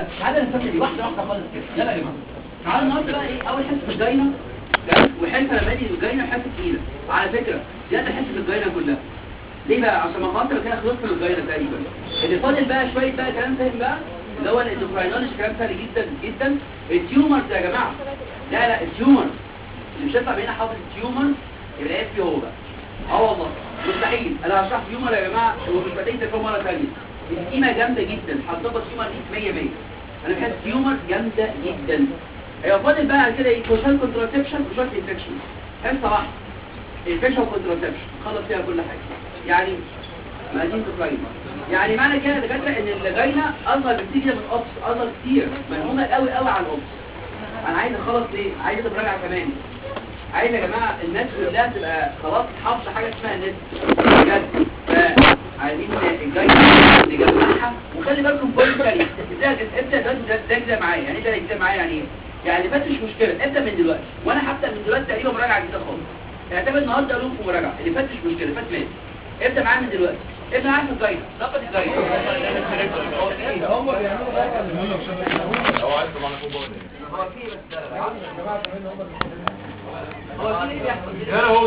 تعالى نفتح دي واحده واحده خالص كده يلا يا جماعه تعالى النهارده بقى ايه اول حصه الجاينه تمام وحصه لما اجي الجاينه حصه تقيله على فكره دي ده حصه الجاينه كلها ليه بقى عشان ما خاطر كده خلصنا من الجاينه تقريبا اللي فاضل بقى شويه بقى كلام تاني بقى اللي هو الاندوكراينولوجي كلام سهل جدا جدا التيومرز يا جماعه لا لا التيومرز اللي مش هيطلع بينا حاطط التيومرز يبقى ايه فيه هو بقى اه والله مستحيل انا هشرح تيومر يا جماعه ومش محتاج تفهم مره ثانيه القيمه جامده جدا هتظبط تيومر دي 100 100 انا بحس تيومر جامده جدا هيبقى فاضل بقى كده ايه كوشال كونتراسبشن وشورت انفكشن حصه واحده انفكشن كونتراسبشن خلص فيها كل حاجه يعني مقادين تقيم يعني معنى كده يا دكاتره ان الجاينه اصغر بكتير جدا من الاوبس اصغر كتير ملهومه قوي قوي على الاوبس انا عايز اخلص ايه عايز اضرب راجعه كمان عايز يا جماعه الناس كلها تبقى خلاص حافظه حاجه اسمها النت بجد فعايزين الجاينه نجمعها وخلي بالكم بوينت ثانيه ابدا ابدا دلوقتي تجزا معايا يعني ايه تجزا معايا يعني ايه يعني فات مش مشكله ابدا من دلوقتي وانا هبدا من دلوقتي تقريبا مراجعه جديده خالص اعتبر النهارده لهم في مراجعه اللي فات مش مشكله فات مات ابدا معايا من دلوقتي ابدا معايا في الجاينه ظبط الجاينه هم بيعملوا غير هو عايز طبعا فوق هو في بس يا جماعه كمان هم هو في ايه بيحصل انا هو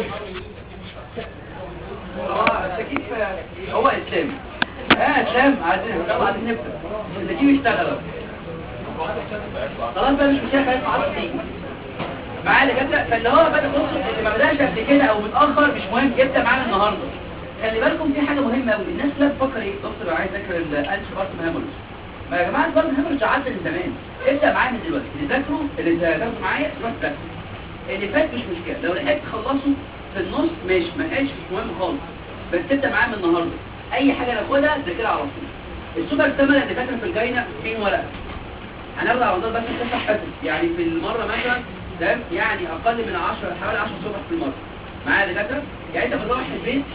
هو التكييف هو اسلام اه اسلام عايزين يلا عايزين نبدا التكييف اشتغل أهو. خلاص بقى مش مشكله خلاص معاك تيجي معايا اللي جبت فاللي هو بدا بص اللي ما بداش قبل كده او متاخر مش مهم يبدا معانا النهارده خلي بالكم في حاجه مهمه قوي الناس كلها بتفكر ايه دكتور انا عايز اذاكر الانش بارتم هيموريج ما يا جماعه البارتم هيموريج عدى من زمان ابدا معايا من دلوقتي اللي ذاكره اللي ذاكرته معايا روح ذاكره اللي فات مش مشكله لو لحقت تخلصه في النص ماشي ما لحقتش مش مهم خالص بس تبدا معايا من النهارده اي حاجه ناخدها ذاكرها على طول السوبر ثمن اللي فاكر في الجاينه 200 ورقه هناخد على مدار بس تسع حصص يعني في المره مثلا تمام يعني اقل من 10 حوالي 10 صفح في المره معايا يا دكاتره يعني انت بتروح البيت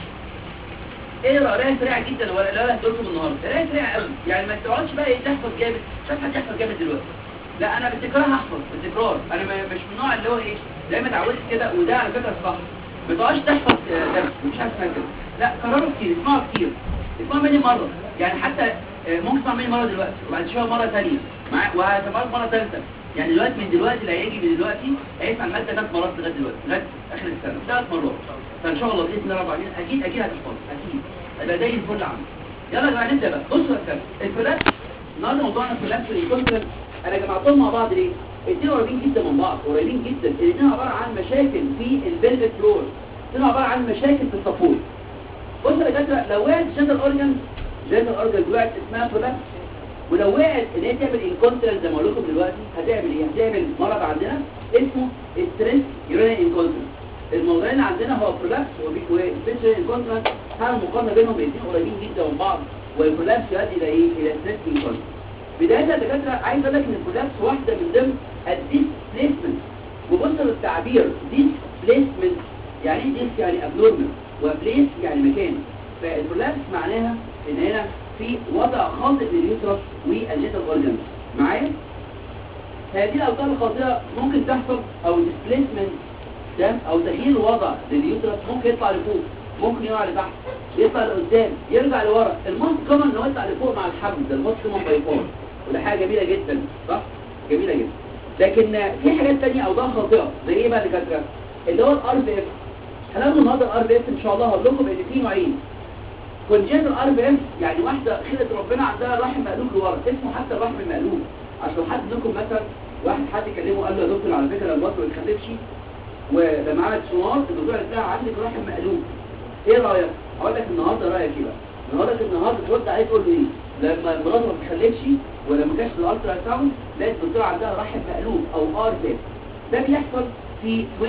اقرا قرايه سريعه جدا ولا لا لا هتقولكم النهارده قرايه سريعه قوي يعني ما تقعدش بقى ايه تحفظ جامد مش عارف حد يحفظ جامد دلوقتي لا انا بالتكرار هحفظ بالتكرار انا ما- مش من النوع اللي هو ايه زي ما اتعودت كده وده على فكره الصح ما تقعدش تحفظ آه، درس مش عارف اسمها كده لا كرره كتير اسمعه كتير اسمعه مني مره يعني حتى آه، ممكن تسمع مني مره دلوقتي وبعد شويه مره ثانيه معايا وهتسمعه مره ثالثه يعني دلوقتي من دلوقتي اللي هيجي من دلوقتي هيسمع الماده ثلاث مرات لغايه دلوقتي لغايه اخر السنه ثلاث مرات فان شاء الله باذن الله رب العالمين اكيد اكيد هتحفظ اكيد يبقى زي الفل عندي يلا يا جماعه نبدا بقى بصوا يا كابتن الكولابس النهارده موضوعنا الكولابس والكونترنت انا جمعتهم مع بعض ليه؟ الاثنين قريبين جدا من بعض قريبين جدا الاثنين عباره عن مشاكل في البلفيك فلور الاثنين عباره عن مشاكل في الصفور بص يا دكاتره لو وقعت جنرال اورجان جنرال اورجان وقعت اسمها كولابس ولو وقعت ان هي تعمل انكونترنت زي ما اقول لكم دلوقتي هتعمل ايه؟ هتعمل مرض عندنا اسمه ستريس يورين انكونترنت الموضوعين عندنا هو برولابس وسبيشال انكونترنت هعمل مقارنه بينهم الاثنين قريبين جدا من بعض والبرولابس يؤدي الى ايه؟ الى ستريس انكونترنت بدايه يا دكاتره عايز اقول لك ان البرولابس واحده من ضمن الديسبليسمنت وبص للتعبير ديسبليسمنت يعني ايه ديس يعني ابنورمال وبليس يعني مكان فالبرولابس معناها ان هنا في وضع خاطئ لليوترس والجيتال اورجانز معايا هذه الاوضاع الخاطئه ممكن تحصل او ديسبليسمنت تمام او تغيير الوضع لليوترس ممكن يطلع لفوق ممكن يقع لتحت يطلع لقدام يرجع لورا الموست كومن ان هو يطلع لفوق مع الحمل ده الموست كومن باي فور وده حاجه جميله جدا صح جميله جدا لكن في حاجات تانية اوضاع خاطئه زي ايه بقى اللي كانت اللي هو الار بي اف هناخد النهارده الار بي اف ان شاء الله هقول لكم ان في نوعين كونجنتال ار بي اف يعني واحده خلقت ربنا عندها رحم مقلوب لورا اسمه حتى الرحم المقلوب عشان حد منكم مثلا واحد حد كلمه قال له يا دكتور على فكره البطن ما بتخلفش ولما عملت سونار الدكتور قالت لها عندك رحم مقلوب ايه رايك اقول لك النهارده رايك ايه بقى النهارده النهارده ترد عليه تقول له ايه لما مراته ما بتخلفش ولما كانت في الالترا ساوند لقيت الدكتور عندها رحم مقلوب او ار بي ده بيحصل في 20%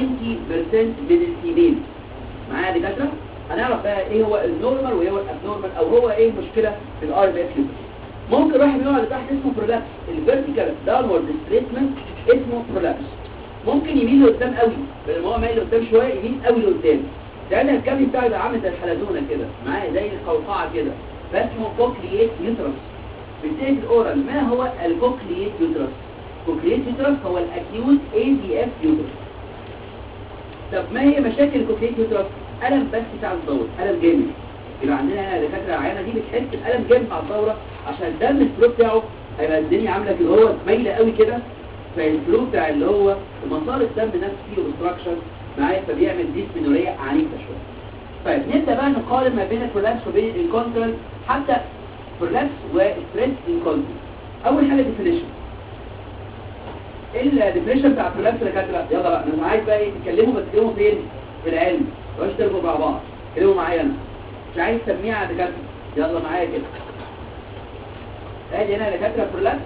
من الفيميل معايا يا دكاتره هنعرف بقى ايه هو النورمال وايه هو الابنورمال او هو ايه المشكله في الار بي اف ممكن واحد يقع لتحت اسمه برولابس الفيرتيكال داونورد ديسبيسمنت اسمه برولابس ممكن يميل لقدام قوي بدل ما هو مايل لقدام شويه يميل قوي لقدام لان الكابي بتاعه يبقى عامل زي الحلزونه كده معايا زي القوقعه كده فاسمه كوكليت يوترس بالتالي الاورال ما هو الكوكليت يوترس كوكليت يوترس هو الاكيوت اي دي اف يوترس طب ما هي مشاكل الكوكليت يوترس الم بس بتاع الدوره الم جامد يبقى عندنا هنا دكاتره العيانه دي بتحس بالم جامد مع الدوره عشان الدم الفلو بتاعه هيبقى الدنيا عامله كده هو مايله قوي كده فالفلو بتاع اللي هو مسار الدم نفسه فيه اوبستراكشن معايا فبيعمل ديسبينوريا عنيفه شويه طيب نبدا بقى نقارن ما بين البرولابس وبين الانكونترنس حتى برولابس وستريس انكونترنس اول حاجه ديفينيشن ايه الديفينيشن بتاع البرولابس اللي كاتبه يلا بقى انا عايز بقى ايه تتكلموا بس تتكلموا فين في العلم ما تبقاش ترجعوا مع بعض اتكلموا معايا انا مش عايز تسميها على دكاتره يلا معايا كده ادي هنا دكاتره برولابس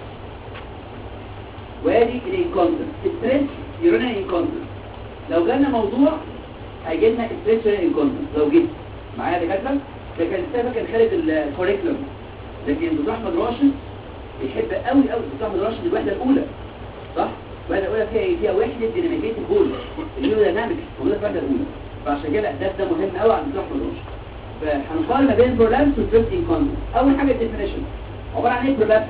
وادي الانكونترنس ستريس يورينال انكونترنس لو جالنا موضوع هيجي لنا ستريس يورينال انكونترنس لو جيت معايا دكاتره ده كان السبب كان خارج الكوريكولم لكن دكتور احمد راشد بيحب قوي قوي دكتور احمد راشد الوحده الاولى صح الوحده الاولى فيها ايه فيها وحده ديناميكيه البول الهيودينامكس موجوده في الوحده الاولى فعشان كده ده ده مهم قوي عند دكتور احمد راشد فهنقارن ما بين برولابس وستريس انكونترنس اول حاجه الديفينيشن عباره عن ايه برولابس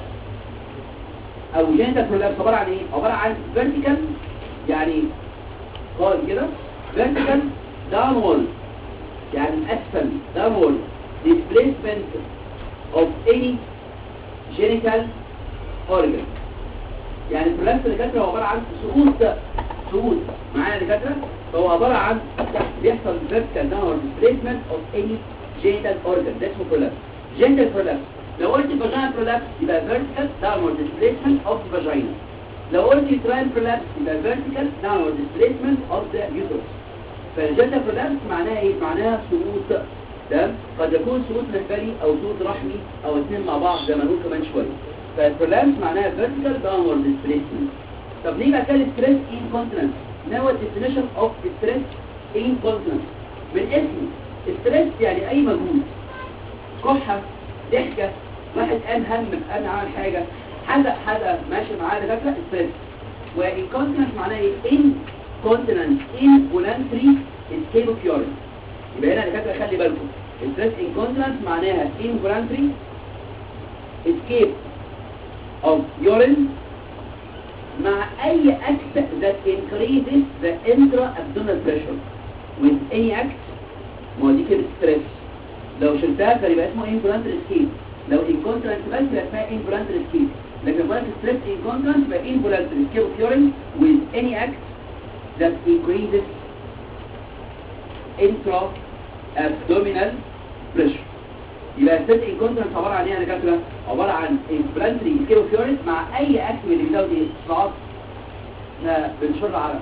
او جينيتال برولابس عباره عن ايه عباره عن فيرتيكال يعني قال كده فيرتيكال داونورد يعني اسفل داونورد displacement of any genital organ يعني البرولابس اللي كاتبه هو عباره عن سقوط سقوط معايا اللي كاتبه فهو عباره عن بيحصل vertical downward displacement of any genital organ ده اسمه برولابس genital برولابس لو قلت فاجينا برولابس يبقى vertical downward displacement of the vagina لو قلت uterine prolapse يبقى vertical downward displacement of the uterus فالجنة برولابس معناها ايه؟ معناها سقوط ده قد يكون سقوط مهبلي او سقوط رحمي او اثنين مع بعض زي ما نقول كمان شويه فالبرولابس معناها vertical downward displacement طب نيجي بقى كده stress incontinence ما هو definition of stress incontinence من اسمه stress يعني اي مجهود كحة ضحكة واحد قام هم قام عمل حاجة حدق حدق ماشي معاه دكاترة ستريس وانكونتنس معناه ايه incontinence involuntary escape of urine يبقى هنا دكاترة خلي بالكم ستريس انكونتنس معناها involuntary escape of urine مع اي act that increases the intra-abdominal pressure with any act ما هو دي كده ستريس لو شلتها كان يبقى اسمه involuntary escape لو incontinence بس يبقى اسمها involuntary escape لكن بقى stress incontinence يبقى involuntary escape of urine with any act that increases intra-abdominal pressure يبقى stress incontinence عبارة عن ايه يا دكاترة؟ عبارة عن involuntary escape of urine مع اي act من اللي بيزود ايه؟ صعب احنا بنشر عرق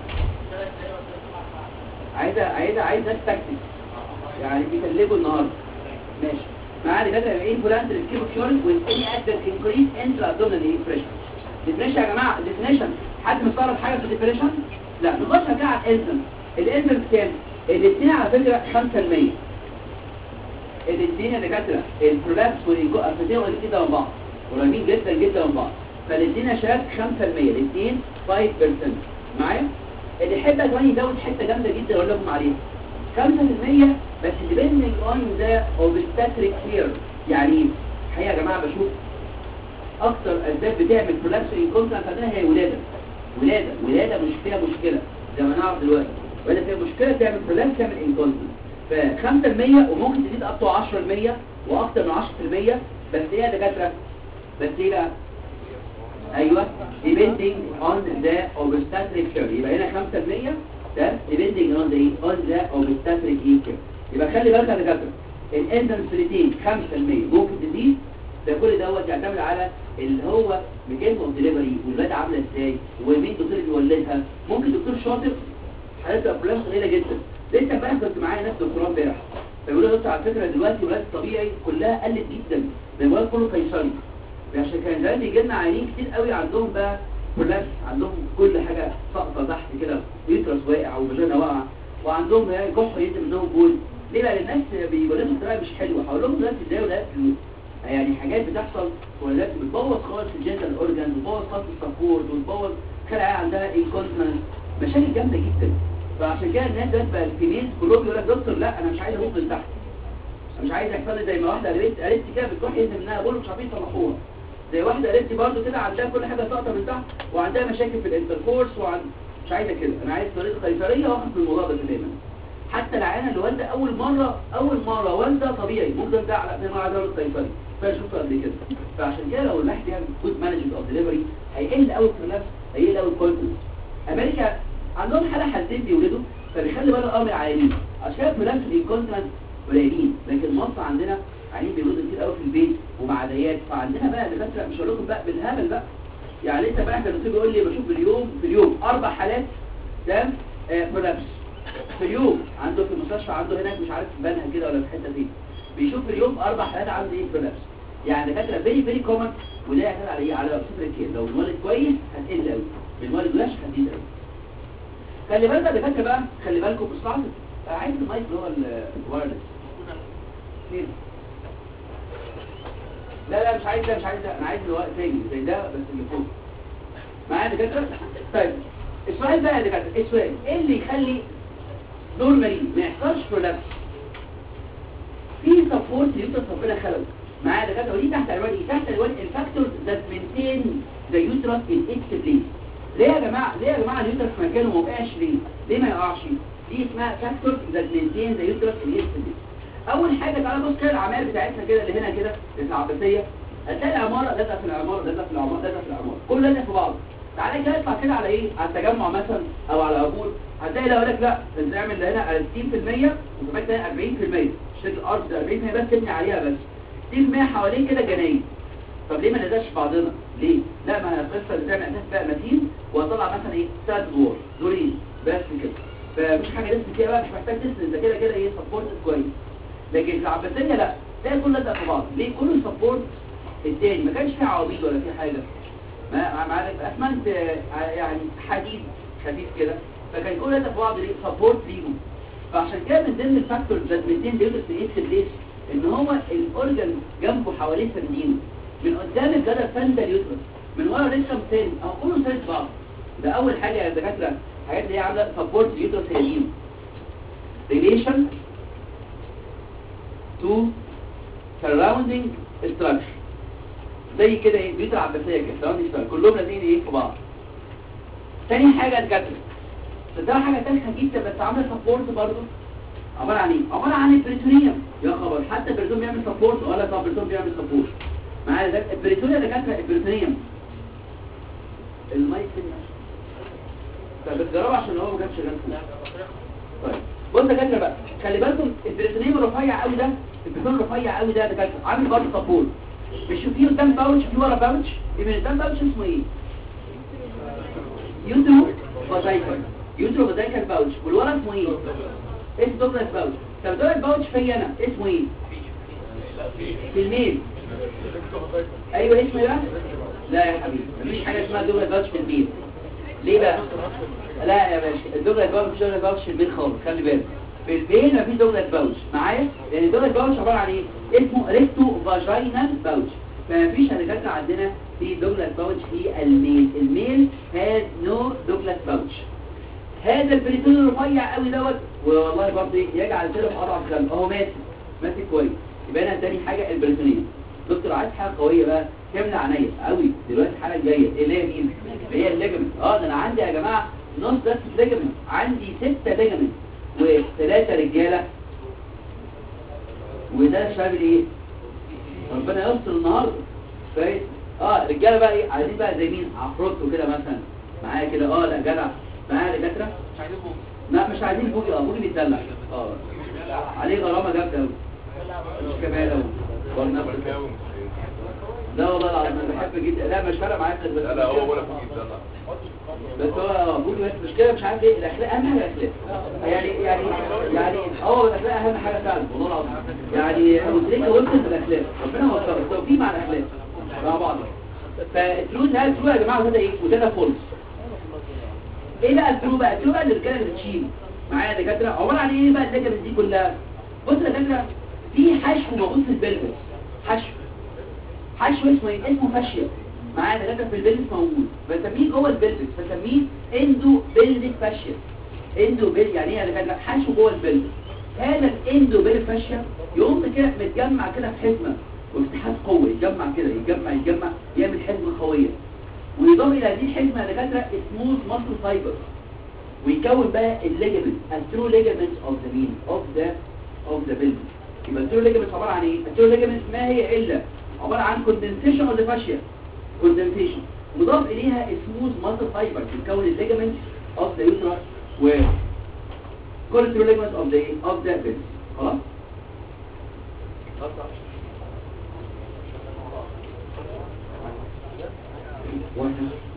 عايزة عايزة عايزة ناس تكتب يعني بيتلجوا النهارده ماشي معانا دكاتره يبقى involuntary escape of urine with any act that increase intra-abdominal pressure definition يا جماعه definition حد مستغرب حاجه في الديفينيشن لا نخش كده على الانزيم الانزيم كام الاثنين على فكره 5% الاثنين يا دكاتره البرولابس والانكوافيتين قريبين جدا من بعض قريبين جدا جدا من بعض فالاثنين يا شباب 5% الاثنين 5% معايا اللي يحب كمان يزود حته جامده جدا اقول لكم عليها 5% بس depending on the obstetric care يعني الحقيقه يا جماعه بشوف اكتر اسباب بتعمل برولابس انكونتنس عندنا هي ولاده ولاده ولاده مش فيها مشكله زي ما نعرف دلوقتي ولاده فيها مشكله تعمل برولابس تعمل انكونتنس ف 5% وممكن تزيد up to 10% واكتر من 10% بس ايه يا دكاتره بس ايه بقى ايوه depending on the obstetric care يبقى هنا 5% ده depending on the on the obstetric care يبقى خلي بالك يا دكاتره الانتنسيتي 5% ممكن تزيد ده كل دوت يعتمد على اللي هو ميكانيزم اوف ديليفري والولاده عامله ازاي ومين الدكتور اللي بيولدها ممكن دكتور شاطر حالات الابلاس قليله جدا لسه امبارح كنت معايا ناس دكتوراه امبارح فبيقولوا يا دكتور على فكره دلوقتي الولاده الطبيعي كلها قلت جدا ده الولاد كله قيصري عشان كان زمان بيجي لنا عيانين كتير قوي عندهم بقى كلاس عندهم كل حاجه ساقطه تحت كده يوترس واقع وفاجينا واقعه وعندهم جحر ينزل منهم بول ليه بقى الناس بيولدوا بطريقه مش حلوه هقول لهم دلوقتي ازاي ولادات يعني حاجات بتحصل ولادات بتبوظ خالص الجنتال اورجان بتبوظ خالص السبورت وتبوظ خلع عندها انكونتنس مشاكل جامده جدا فعشان كده الناس دلوقتي بقى الفيميل كلهم يقول لك دكتور لا انا مش عايز اموت من تحت انا مش عايز يحصل لي زي ما واحده قالت قالت كده بتروح ينزل منها بول مش عارفين يصلحوها زي واحده قالت برضه كده عندها كل حاجه ساقطه من تحت وعندها مشاكل في الانتركورس وعن مش عايزه كده انا عايز طريقه قيصريه واخد من الموضوع ده تماما حتى العيانه اللي والده اول مره اول مره والده طبيعي ممكن ده على ما عايز اقول الصيدلي فشفته قبل كده فعشان كده لو الواحد يعمل جود مانجمنت اوف ديليفري هيقل قوي الكولابس هيقل قوي الكونتنس امريكا عندهم حاله حالتين بيولدوا فبيخلي باله قوي من العيانين عشان كده الكولابس الانكونتنس قليلين لكن مصر عندنا عيانين بيولدوا كتير قوي في البيت ومع عديات فعندنا بقى دكاتره مش هقول لكم بقى بالهبل بقى يعني لسه بقى كان الدكتور بيقول لي بشوف في اليوم في اليوم اربع حالات تمام كولابس في اليوم عنده في المستشفى عنده هناك مش عارف في بنها كده ولا في حته دي بيشوف في اليوم اربع حالات عنده ايه كولابس يعني دكاتره فيري فيري كومن وده يعتمد على ايه على صفر الكير لو المولد كويس هتقل قوي المولد وحش هتزيد قوي خلي بالك يا دكاتره بقى خلي بالكم بصراحه عايز المايك اللي هو الوايرلس فين لا لا مش عايز ده مش عايز ده انا عايز الوقت تاني زي ده بس اللي فوق معايا دكاتره طيب السؤال بقى يا دكاتره السؤال ايه اللي يخلي نورمالي ما يحصلش برولابس في سبورت يوتر ربنا خلقه معايا دكاتره ودي تحت عنوان ايه تحت عنوان الفاكتورز ذات مينتين ذا يوترس ان اتس بليس ليه يا جماعه ليه يا جماعه اليوترس في مكانه ما وقعش ليه ليه ما يقعش دي اسمها فاكتورز ذات مينتين ذا يوترس ان اتس بليس اول حاجه تعالى بص كده العماير بتاعتنا كده اللي هنا كده العباسيه هتلاقي العماره لازقه في العماره لازقه في العماره لازقه في العماره كله لازق في بعض تعالى كده اطلع كده على ايه على التجمع مثلا او على عبور هتلاقي لو لك لا انت اعمل هنا 60% وكمان تاني 40% شكل الارض ده 40% بس تبني عليها بس 60% حوالين كده جناين طب ليه ما نزلش بعضنا ليه لا ما انا القصه اللي تعمل اساس بقى متين واطلع مثلا ايه ثلاث دور دورين بس كده فمش حاجه لسه كده بقى مش محتاج تسند انت كده كده ايه سبورت كويس لكن في العباسيه لا تلاقي كله لازق في بعض ليه كله سبورت التاني ما كانش فيه عواميد ولا فيه حاجه ما مع اسمنت يعني حديد خفيف كده فكان كل ده في بعض ليه سبورت ليهم فعشان كده من ضمن الفاكتور ذات 200 ديوتس في اكس بليس ان هو الاورجن جنبه حواليه سندين من قدام الجدر فندل يوترس من ورا ريكم تاني او كله سند بعض ده اول حاجه يا دكاتره الحاجات اللي هي عامله سبورت يوترس هي دي ريليشن تو surrounding structure زي كده ايه بيوت العباسيه كده surrounding structure كلهم لازقين ايه في بعض تاني حاجه الجدر ده حاجه تافهه جدا بس عامله سبورت برضه عباره عن ايه عباره عن البريتونيوم يا خبر حتى البريتون بيعمل سبورت ولا طب البريتون بيعمل سبورت معايا ده البريتونيا ده كانت البريتونيوم المايك فين طب بتجربوا عشان هو ما كانش شغال طيب بص يا كاتره بقى خلي بالكم البريتونيوم الرفيع قوي ده البريتون الرفيع قوي ده ده كاتره عامل برضه سبورت مش فيه قدام باوتش فيه ورا باوتش يبقى قدام باوتش اسمه ايه يوترو فازايكل يوترو فازايكل باوتش والورا اسمه ايه اسمه دوبلت باوتش طب دوبلت باوتش في انا اسمه ايه في الميل ايوه اسمه ايه بقى لا يا حبيبي مفيش حاجه اسمها دوبلت باوتش في الميل ليه بقى لا يا باشا الدوبلت باوتش مش دوبلت باوتش في الميل خالص خلي بالك في البين مفيش دوبلت باوتش معايا لان الدوبلت باوتش عباره عن ايه اسمه ريكتو فاجينال باوتش فمفيش هنكتب عندنا في دوجلاس باوتش في الميل الميل هاز نو دوجلاس باوتش هذا البريتون الرفيع قوي دوت والله برضه يجعل كده في اضعف خلق اهو ماسك ماسك كويس يبقى انا تاني حاجه البريتونيه دكتور عايز حاجه قويه بقى كامله عينيا قوي دلوقتي الحاله الجايه اللي هي مين اللي هي الليجمنت اه ده انا عندي يا جماعه نص بس ليجمنت عندي ستة ليجمنت وثلاثه رجاله وده الشباب الايه ربنا يستر النهارده كويس اه رجاله بقى ايه عايزين بقى زي مين عفروتو كده مثلا معايا كده اه لا جدع معايا دكاتره مش عايزين بوم لا مش عايزين بوجي اه بوجي بيتدلع اه عليه غرامه جامده قوي مش كمال قوي والله لا والله العظيم انا بحب جدا لا مش فارق معايا بس لا لا هو ولا فوق يتدلع بس هو بوجي بس مشكله مش عارف ايه الاخلاق اهم حاجه الاخلاق يعني يعني يعني اه الاخلاق اهم حاجه فعلا والله العظيم يعني ابو تريكه وصل بالاخلاق ربنا يوفقه التوفيق مع الاخلاق مع بعض فالترو ده الترو يا جماعه وده ايه وده ده فولس ايه بقى الترو بقى الترو بقى الرجاله اللي بتشيل معايا يا دكاتره عباره عن ايه بقى اللجنه دي كلها بص يا دكاتره في حشو موجود في البلبس حشو حشو اسمه ايه اسمه فاشيا معايا دكاتره في البلبس موجود بسميه جوه البلبس بسميه اندو بلبس فاشيا اندو بل يعني ايه يا دكاتره حشو جوه البلبس هذا الاندو بلبس فاشيا يقوم كده متجمع كده في حزمه وافتحاز قوي يتجمع كده يتجمع يتجمع يعمل حزمه قويه ويضاف الى هذه الحزمه يا دكاتره سموث ماسل فايبر ويكون بقى الليجمنت الترو ليجمنت اوف ذا مين اوف ذا اوف ذا بيلد يبقى الترو ليجمنت عباره عن ايه الترو ليجمنت ما هي الا عباره عن كوندنسيشن اوف ذا فاشيا كوندنسيشن مضاف اليها سموث ماسل فايبر بتكون الليجمنت اوف ذا يوترس و كل الترو ليجمنت اوف ذا اوف ذا بيلد خلاص واحد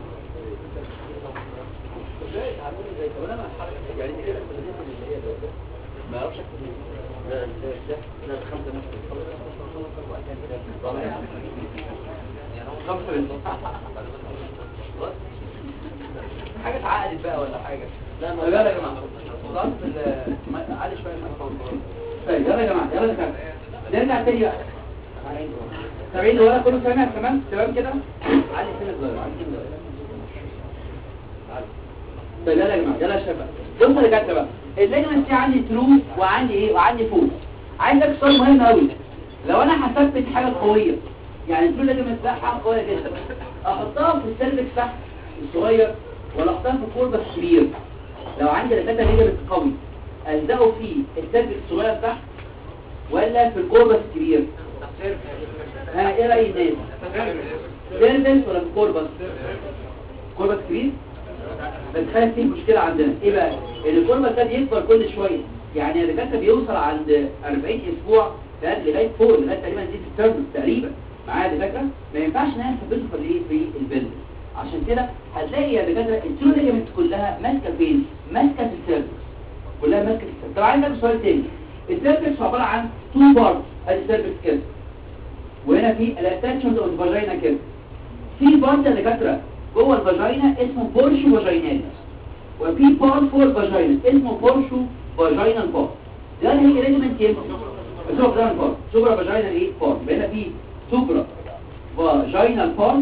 ما اعرفش اكتب لا ده ده ده خمسه نفس حاجة اتعقدت بقى ولا حاجة لا ما طيب يلا يا جماعة خلاص ال- ما- عالي شوية الميكروفون. طيب يلا يا جماعة يلا يا جماعة نرجع تاني بقى سامعين ولا كله سامع تمام تمام كده علي سنة صغيرة علي سنة صغيرة طيب يلا يا جماعة يلا يا شباب بصوا يا دكاترة بقى الليجمنت دي عندي ترو وعندي ايه وعندي فوق عايزك سؤال مهم قوي لو انا حسبت حاجة قوية يعني الترو ليجمنت ده حاجة قوية جدا احطها في السيرفكس تحت الصغير ولا احطها في الكوربس الكبير لو عندي دكاترة ليجمنت قوي الزقه في السيرفكس الصغير تحت ولا في الكوربس الكبير ها ايه رأي الناس سيرفكس ولا في الكوربس كوربس كبير بس خلي فيه مشكلة عندنا ايه بقى ان الكوربس ده بيكبر كل شوية يعني الدكاتره بيوصل عند 40 اسبوع ده لغايه فوق لغايه تقريبا دي الترم تقريبا معايا يا دكاتره ما ينفعش ان انا اثبته في الايه في البلد عشان كده هتلاقي يا دكاتره الترو ليجمنت كلها ماسكه فين ماسكه في السيرفكس كلها ماسكه في السيرفكس طب عايز اسالك سؤال تاني السيرفكس عباره عن تو بارت ادي السيرفكس كده وهنا في الاتاتشمنت اوف فاجينا كده في بارت يا دكاتره جوه الفاجينا اسمه بورشو فاجيناليس وفي بارت فوق الفاجينا اسمه بورشو فاجينال بارت ده هي ليجمنت يمشي سوبرا فاجينال بارت سوبرا فاجينال ايه بارت هنا في سوبرا فاجينال بارت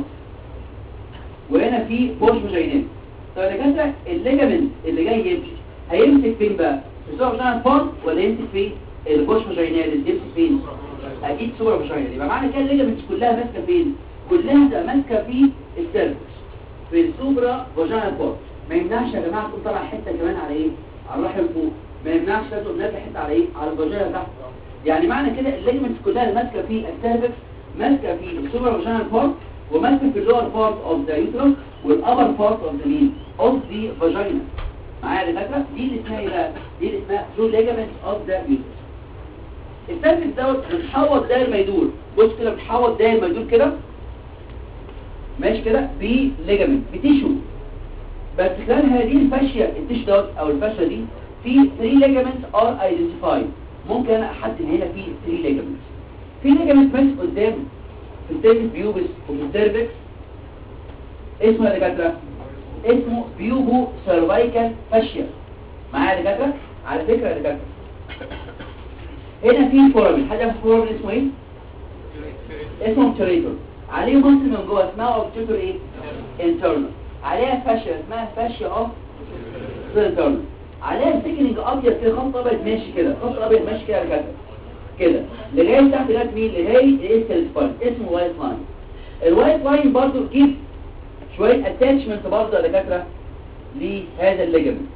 وهنا في بورش فاجينال طب يا دكاتره الليجمنت اللي جاي يمشي هيمسك فين بقى في السوبرا فاجينال بارت ولا يمسك في البورش فاجينال يمسك فين اكيد سوبرا فاجينال يبقى معنى كده الليجمنت كلها ماسكه فين كلها تبقى ماسكه في السيرفكس في السوبرا فاجينال بارت ما يمنعش يا جماعه تكون طالعه حته كمان على ايه على الرحم فوق ما يمنعش تكون نازله حته على ايه على الفاجينا تحت يعني معنى كده الليجمنتس كلها اللي ماسكه في السيرفكس ماسكه في السوبرا فاجينال بارت وماسكه في اللور بارت اوف ذا يوترس والابر بارت اوف ذا مين اوف ذا فاجينا معايا يا دكاتره دي اللي اسمها ايه بقى دي اللي اسمها ثرو ليجمنت اوف ذا يوترس السيرفكس دوت بتحوط داير ما يدور بص كده بتحوط داير ما يدور كده ماشي كده بليجمنت بتيشو بس خلال هذه الفاشية التيشو دوت او الفاشية دي في 3 ligaments are identified ممكن انا احدد هنا في 3 ligaments في ligament ماشي قدام في السيرفكس بيوبس وفي السيرفكس اسمه يا دكاتره اسمه بيوبو سيرفايكال فاشيا معايا يا دكاتره على فكره يا دكاتره هنا في فورامين حد يعرف الفورامين اسمه ايه اسمه اوبتوريتور عليه مصل من جوه اسمها اوبتوريتور ايه انترنال عليها فاشيا اسمها فاشيا اوف انترنال عليها سيكنينج ابيض كده خط ابيض ماشي كده خط ابيض ماشي كده كده كده لغايه تحت لغايه مين لغايه الايستال سباين اسمه وايت لاين الوايت لاين برضه تجيب شويه اتاتشمنت برضه يا دكاتره لهذا الليجمنت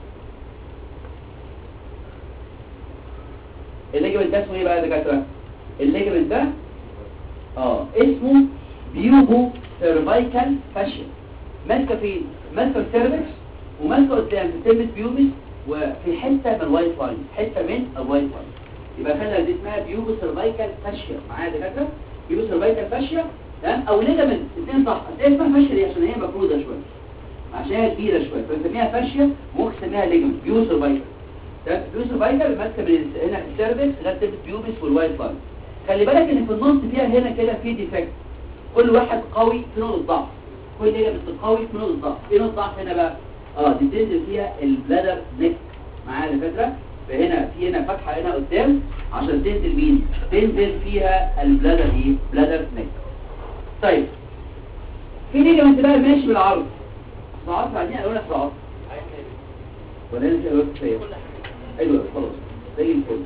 الليجمنت ده اسمه ايه بقى يا دكاتره الليجمنت ده اه اسمه بيوبو سيرفايكال فاشيا ماسكه فين ماسكه السيرفكس وماسكه قدام في سيرفكس بيوبس وفي حته من الوايت لاين حته من الوايت لاين يبقى خلي دي اسمها بيوبو سيرفايكال فاشيا معايا يا دكاتره بيوبو سيرفايكال فاشيا تمام او ليجامنت الاثنين صح بس هي اسمها فاشيا دي عشان هي مفروده شويه عشان هي كبيره شويه فنسميها فاشيا وممكن نسميها ليجامنت بيوبو سيرفايكال تمام بيوبو سيرفايكال ماسكه من ال- هنا السيرفكس لغايه سيرفكس بيوبس والوايت لاين خلي بالك ان في النص فيها هنا كده في ديفكت كل واحد قوي في نقطه ضعف كل ليجامنت قوي في نقطه ضعف ايه نقطه ضعف هنا بقى اه دي تنزل فيها البلادر نيك معايا يا دكاتره فهنا في هنا فتحه هنا قدام عشان تنزل مين تنزل فيها البلادر ايه بلادر نيك طيب في ليجامنت بقى ماشي بالعرض صعب عايزين اقول لك صعب ولا انت قلت كفايه ايوه خلاص زي الفل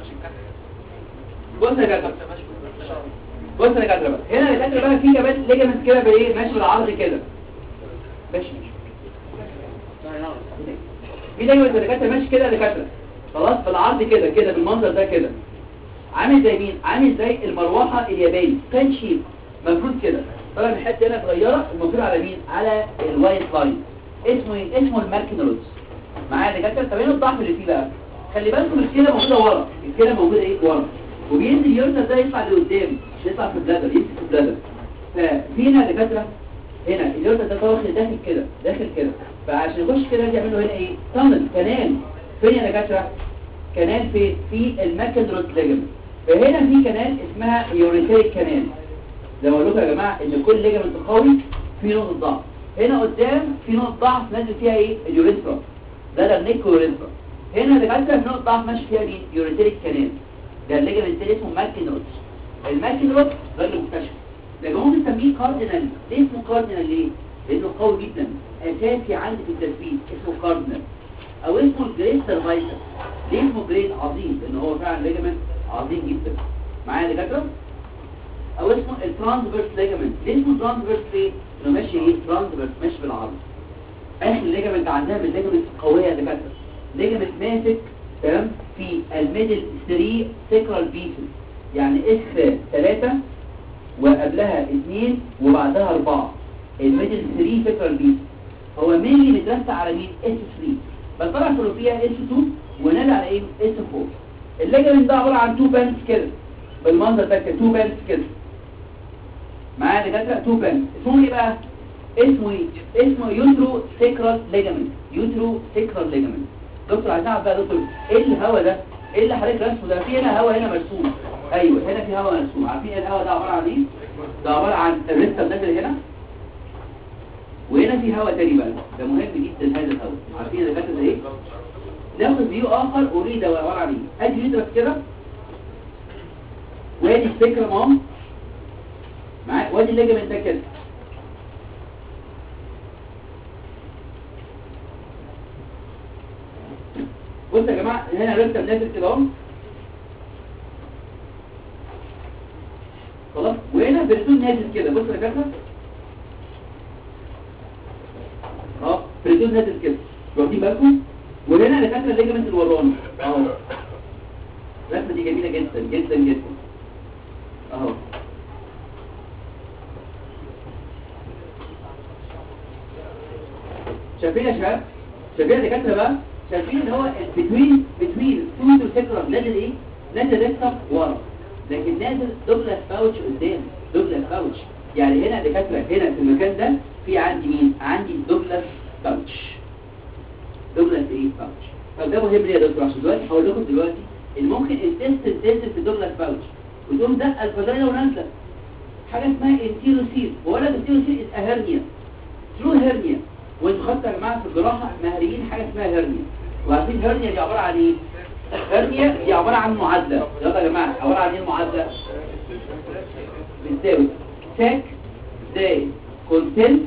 بص يا دكاتره بص يا دكاتره بقى هنا يا دكاتره بقى في كمان ليجامنت كده بايه ماشي بالعرض كده ماشي ماشي في ليجمنت يا دكاتره ماشي كده يا دكاتره خلاص بالعرض كده كده بالمنظر ده كده عامل زي مين عامل زي المروحه الياباني فان شيب المفروض كده طبعا الحته هنا صغيره المفروض على مين على الوايت لاين اسمه ايه اسمه الماركن رودز معايا دكاتره طب ايه الضعف اللي فيه بقى خلي بالكم الكلى موجوده ورا الكلى موجوده ايه ورا وبينزل يرتر ده يطلع لقدام مش يطلع في البلادر يمسك في البلادر ففي هنا دكاتره هنا اليورتا ده داخل داخل كده داخل كده فعشان يخش كده يعمل له هنا ايه تانل كنال فين يا دكاتره كنال في في الماكندروس ليجمنت فهنا في كنال اسمها يوريتيك كنال زي ما بقول لكم يا جماعه ان كل ليجمنت قوي في نقطه ضعف هنا قدام في نقطه ضعف نازل فيها ايه اليوريثرا ده ده النيك يوريثرا هنا دكاتره في نقطه ضعف ماشي فيها مين يوريتيك كنال ده الليجمنت اللي اسمه ماكندروس الماكندروس راجل مكتشف لكن هم بنسميه كاردينال ليه اسمه كاردينال ليه؟ لانه قوي جدا اساسي عندي في التثبيت اسمه كاردينال او اسمه الجريد سيرفايكل ليه اسمه جريد عظيم لان هو فعلا ليجمنت عظيم جدا معايا يا دكاتره او اسمه الترانسفيرس ليجمنت ليه اسمه ترانسفيرس ليه؟ انه ماشي ايه ترانسفيرس ماشي بالعرض اخر ليجمنت عندها من الليجمنت القويه يا دكاتره ليجمنت ماسك تمام في الميدل 3 سيكرال بيسز يعني اس 3 وقبلها اثنين وبعدها اربعة الميدل 3 فكرة البيس هو مينلي مترسى على مين اس 3 بس طلع فيها اس 2 ونادى على ايه اس 4 الليجمنت ده عبارة عن 2 باندز كده بالمنظر ده كده 2 باندز كده معايا دكاتره 2 باندز اسمه ايه بقى اسمه ايه اسمه يوترو سيكرال ليجمنت يوترو سيكرال ليجمنت دكتور عايزين نعرف بقى يا دكتور ايه الهوا ده ايه اللي حضرتك رسمه ده في هنا هوا هنا مرسوم ايوه هنا في هوا مرسوم عارفين الهوا ده عباره عن ايه ده عباره عن الريستر داخل هنا وهنا في هوا تاني بقى ده مهم جدا هذا الهوا عارفين ده فاكر ايه ناخد فيو اخر اريد عباره عن ايه ادي يدرس كده وادي الفكره اهو معاك وادي الليجمنت ده كده بصوا يا جماعه هنا الريستر نازل كده اهو خلاص وهنا بريتون نازل كده بص يا كده اه بريتون نازل كده واخدين بالكم وهنا انا فاكره الليجمنت الوراني اهو الرسمه دي جميله جدا جدا جدا اهو شايفين يا شباب شايفين يا دكاتره بقى شايفين اللي هو بتوين بتوين تو تو سيكرال نازل ايه نازل لسه ورا لكن نازل دوبلاس باوتش قدام دوبلاس باوتش يعني هنا دكاتره هنا في المكان ده في عندي مين عندي دوبلاس باوتش دوبلاس ايه باوتش طب ده مهم ليه يا دكتور عشان دلوقتي هقول لكم دلوقتي ان ممكن التست تنزل في الدوبلاس باوتش وتقوم دقه الفاجينا ونازله حاجه اسمها انتيروسيل هو لا انتيروسيل از هيرنيا ترو هيرنيا وانتوا خدتوا يا جماعه في الجراحه مهريين حاجه اسمها هيرنيا وعارفين هيرنيا دي عباره عن ايه هرنيا دي عبارة عن معادلة يلا يا جماعة عبارة عن ايه المعادلة بتساوي ساك زائد كونتنت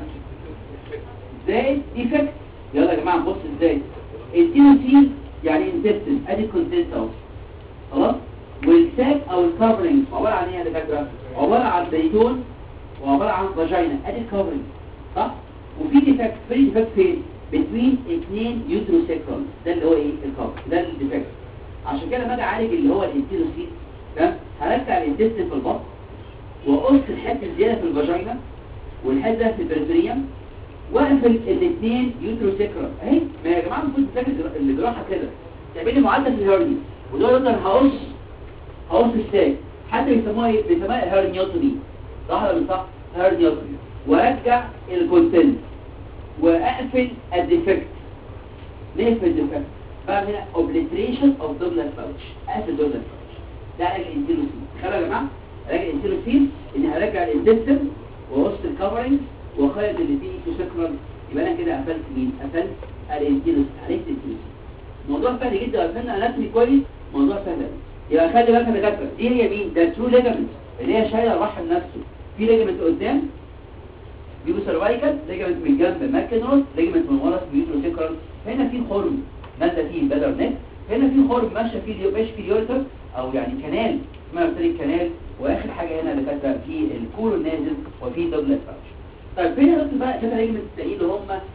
زائد ديفكت يلا يا جماعة نبص ازاي التينوسين يعني انتستن ادي الكونتنت اهو خلاص والساك او الكفرنج عبارة عن ايه يا دكاترة عبارة عن زيتون وعبارة عن فاجينا ادي الكفرنج صح وفي ديفكت في ديفكت فين بين اثنين يوتروسيكرال ده اللي هو ايه الكفر ده الديفكت عشان كده لما اجي اعالج اللي هو الانتيروسيت ده هرجع الانتستين في البطن واقص الحته الزياده في الفاجينا والحته في البريتوريوم واقفل الاثنين يوتروسيكرال اهي ما يا جماعه المفروض تذاكر الجراحه كده تعمل لي معادله الهرني ودول يقدر هقص هقص الساك حتى بيسموها ايه بيسموها هرنيوتومي صح ولا مش صح هرنيوتومي وارجع الكونتنت واقفل الديفكت نقفل الديفكت بعد هنا obliteration of douglas pouch قافل douglas pouch ده علاج الانتيروسين تخيلوا يا جماعه علاج الانتيروسين ان هرجع الانتستين واقص الكفرنج واخيط اللي فيه ايكوسكرال يبقى انا كده قفلت مين قفلت الانتيروسين عالجت الانتيروسين موضوع سهل جدا قفلنا اناتومي كويس موضوع سهل قوي يبقى خلي بالك يا دكاتره دي هي مين ده ترو ليجامنت اللي هي شايله الرحم نفسه في ليجامنت قدام بيبو سيرفايكال ليجامنت من جنب ماكينوس ليجامنت من ورا اسمه يوتروسيكرال هنا في خرم نازله فيه بدر نت هنا في خرم ماشيه فيه ماشي فيه يورتر او يعني كنال اسمها ارتريك كنال واخر حاجه هنا اللي كاتبه في الكولون نازل وفي دوبلت باوش طيب فين يا دكتور بقى كده ليجمنت التانيين اللي هم خايبين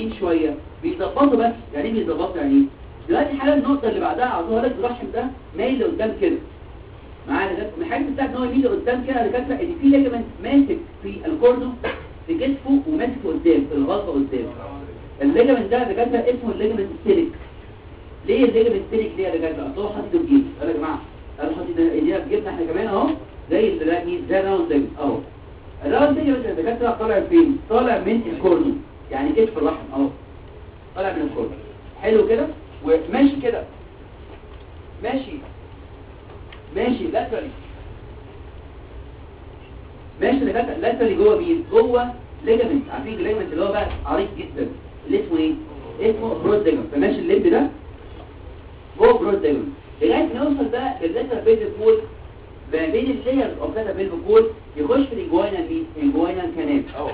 متعبين شويه بيظبطوا بس يعني ايه بيظبطوا يعني ايه دلوقتي حالا النقطه اللي بعدها عطوها لك الرحم ده مايل لقدام كده معانا ده من الحاجات بتاعت ان هو يميل لقدام كده يا دكاتره ان في ليجمنت ماسك في الكوردون في كتفه وماسك قدام في الغلطه قدام الليجمنت ده يا دكاتره اسمه الليجمنت ستيليك ليه الليجمنت ستيليك ليه يا دكاتره اصل هو حاطط في جيب يا جماعه قالوا حاطط ايدينا في جيبنا احنا كمان اهو زي اللي مين زي الراوند ليجمنت اهو الراوند ليجمنت يا دكاتره طالع فين طالع من الكوردون يعني كتف الرحم اهو طالع من الكوردون حلو كده وماشي كده ماشي ماشي لاترالي ماشي دكاتره لاترالي جوه مين جوه ليجمنت عارفين الليجمنت اللي هو بقى عريض جدا اللي اسمه ايه اسمه برود ليجمنت فماشي الليمب ده جوه برود ليجمنت لغايه ما يوصل بقى لللاترال بيت الكول ما بين اللايرز اوف لاترال بيت الكول يخش في الجوانا مين الجوانا كانال اهو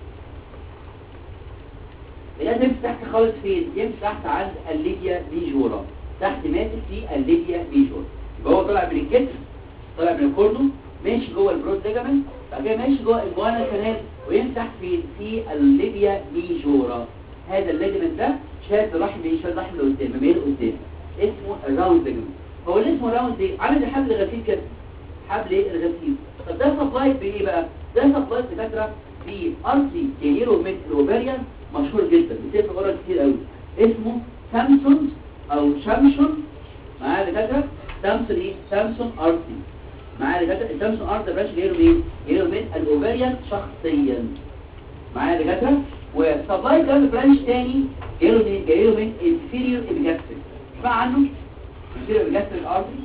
لغايه ما يمسك تحت خالص فين يمسك تحت عند الليبيا ميجورا تحت ماسك في الليبيا ميجورا يبقى هو طالع من الكتف طالع من الكورنو ماشي جوه البرود ليجامنت بعد كده ماشي جوه الجوانا كانال ويمسح في في الليبيا ميجورا هذا الليجمنت ده شاد الرحم ايه شاد الرحم لقدام مميل قدام اسمه الراوند ليجمنت هو اللي اسمه راوند ايه عامل زي حبل غسيل كده حبل ايه الغسيل طب ده سبلاي بايه بقى ده سبلاي دكاتره في ارسي جينيرو من الاوفريان مشهور جدا بتلاقي في غرض كتير قوي اسمه سامسون او شامشون معايا دكاتره سامسون ايه سامسون ارسي معايا دكاتره السامسون ارسي برانش جايله مين جايله من الاوفريان شخصيا معايا دكاتره وسبلاي ده برانش تاني جايله من جايله من انفيريور ابيجاستريك اسمع عنه انفيريور ابيجاستريك ارسي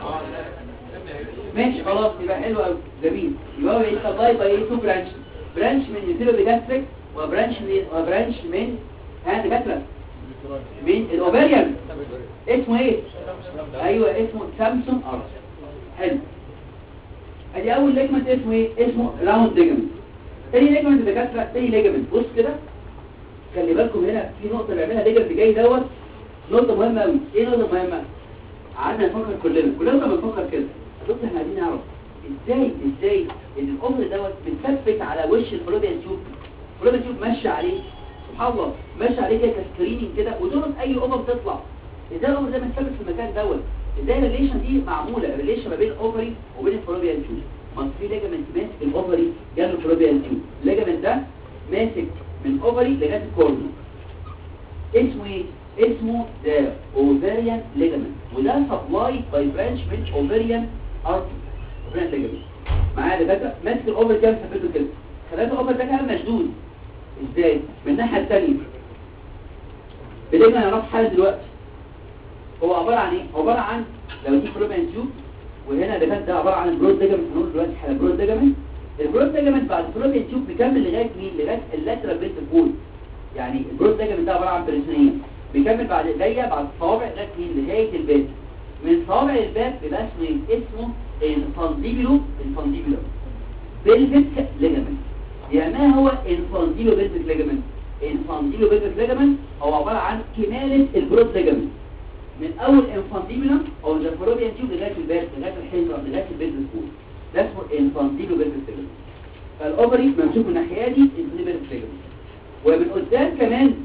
ماشي خلاص يبقى حلو قوي جميل يبقى هو ايه سبلاي باي ايه تو برانش برانش من انفيريور ابيجاستريك وبرانش من وبرانش من ها دكاتره من الاوفريان اسمه ايه ايوه اسمه سامسون ارس حلو ادي اول ليجمنت اسمه ايه اسمه راوند ليجمنت تاني ليجمنت دكاتره تاني ليجمنت بص كده خلي بالكم هنا في نقطه بيعملها ليجمنت جاي دوت نقطه مهمه قوي ايه نقطه مهمه قعدنا نفكر كلنا كلنا كنا بنفكر كده بص احنا عايزين نعرف ازاي ازاي ان الامر دوت بتثبت على وش الفلوبيان تيوب الفلوبيان تيوب ماشيه عليه سبحان الله ماشي عليه كده كسكريننج كده ودول اي اوفر تطلع ازاي الاوفر ده متثبت في المكان دوت ازاي الريليشن دي معموله الريليشن ما بين الاوفري وبين الفلوبيان تيوب ما في ليجامنت ماسك الاوفري جنب الفلوبيان تيوب الليجامنت ده ماسك من اوفري لغايه الكورنر اسمه ايه اسمه ذا اوفريان ليجامنت وده سبلاي باي برانش من اوفريان ارتي اوفريان ليجامنت معايا دكاتره ماسك الاوفر كده ثبته كده خلاص الاوفر ده كان مشدود ازاي من الناحيه الثانيه بدنا نعرف حاجه دلوقتي هو عباره عن ايه عباره عن لو دي فلوبيان تيوب وهنا ده كان ده عباره عن البرود ليجامنت هنقول دلوقتي حاجه البرود ليجامنت البرود ليجامنت بعد الفلوبيان تيوب بيكمل لغايه مين لغايه اللاترال بيت الكول يعني البرود ليجامنت ده عباره عن بريسونيه بيكمل بعد جايه بعد الصوابع لغايه مين لغايه البيت من صوابع الباب بيبقى اسمه ايه اسمه الفانديبيلو الفانديبيلو بيلفيك ليجامنت يعني ما هو الفانديلو بيلفيك ليجامنت الفانديلو بيلفيك ليجامنت هو عباره عن كماله البرود ليجامنت من اول انفانديبولم او الفالوبيان تيوب لغايه الباب لغايه الحيطه لغايه البيت الفول ده اسمه انفانديلو بيلفيك ليجامنت فالاوفري ممسوك من الناحيه دي الفانديلو بيلفيك ليجامنت ومن قدام كمان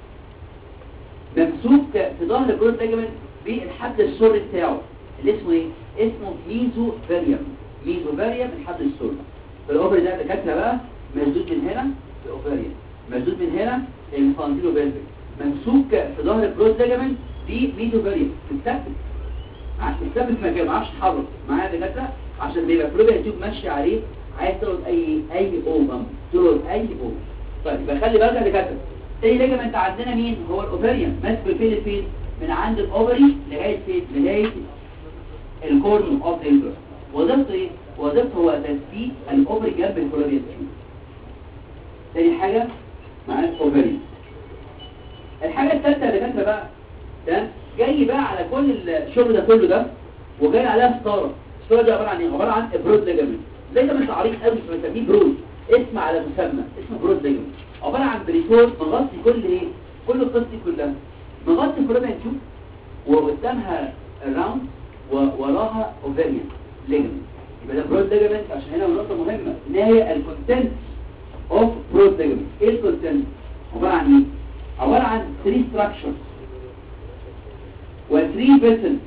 ممسوك في ظهر البرود ليجامنت بالحبل السري بتاعه اللي اسمه ايه اسمه ميزو فاريوم ميزو فاريوم الحبل السري فالاوفري ده دكاتره بقى مشدود من هنا الاوفريان مشدود من هنا الفانتيلو بيلفيك ممسوك في ظهر البرود ليجامنت دي ميزو فاريوم متثبت متثبت في مكانه ما عرفش يتحرك معايا دكاتره عشان بيبقى فلوبيا تيوب ماشي عليه عايز تلقط اي اي اوفم تلقط اي اوفم طيب يبقى خلي بالك يا دكاتره تاني ليجامنت عندنا مين هو الاوفريان ماسك فين فين من عند الاوفري لغايه فين لغايه الكورن اوف ذا وظيفته ايه وظيفته هو تثبيت الاوفري جنب الفلوبيان تيوب تاني حاجه معانا الاوفري الحاجه الثالثه اللي كاتبه بقى ده جاي بقى على كل الشغل ده كله ده وجاي عليها ستاره الستاره دي عباره عن ايه عباره عن برود ليجامنت ليجامنت عريض قوي بنسميه برود اسم على مسمى اسمه برود ليجامنت عباره عن بريتور مغطي كل ايه كل القصه دي كلها مغطي الفلوبيان تيوب وقدامها الراوند ووراها اوفريان ليجامنت يبقى ده برود ليجامنت عشان هنا نقطه مهمه ان هي الكونتنت اوف برود ليجامنت ايه الكونتنت عباره عن ايه عباره 3 structures و 3 vessels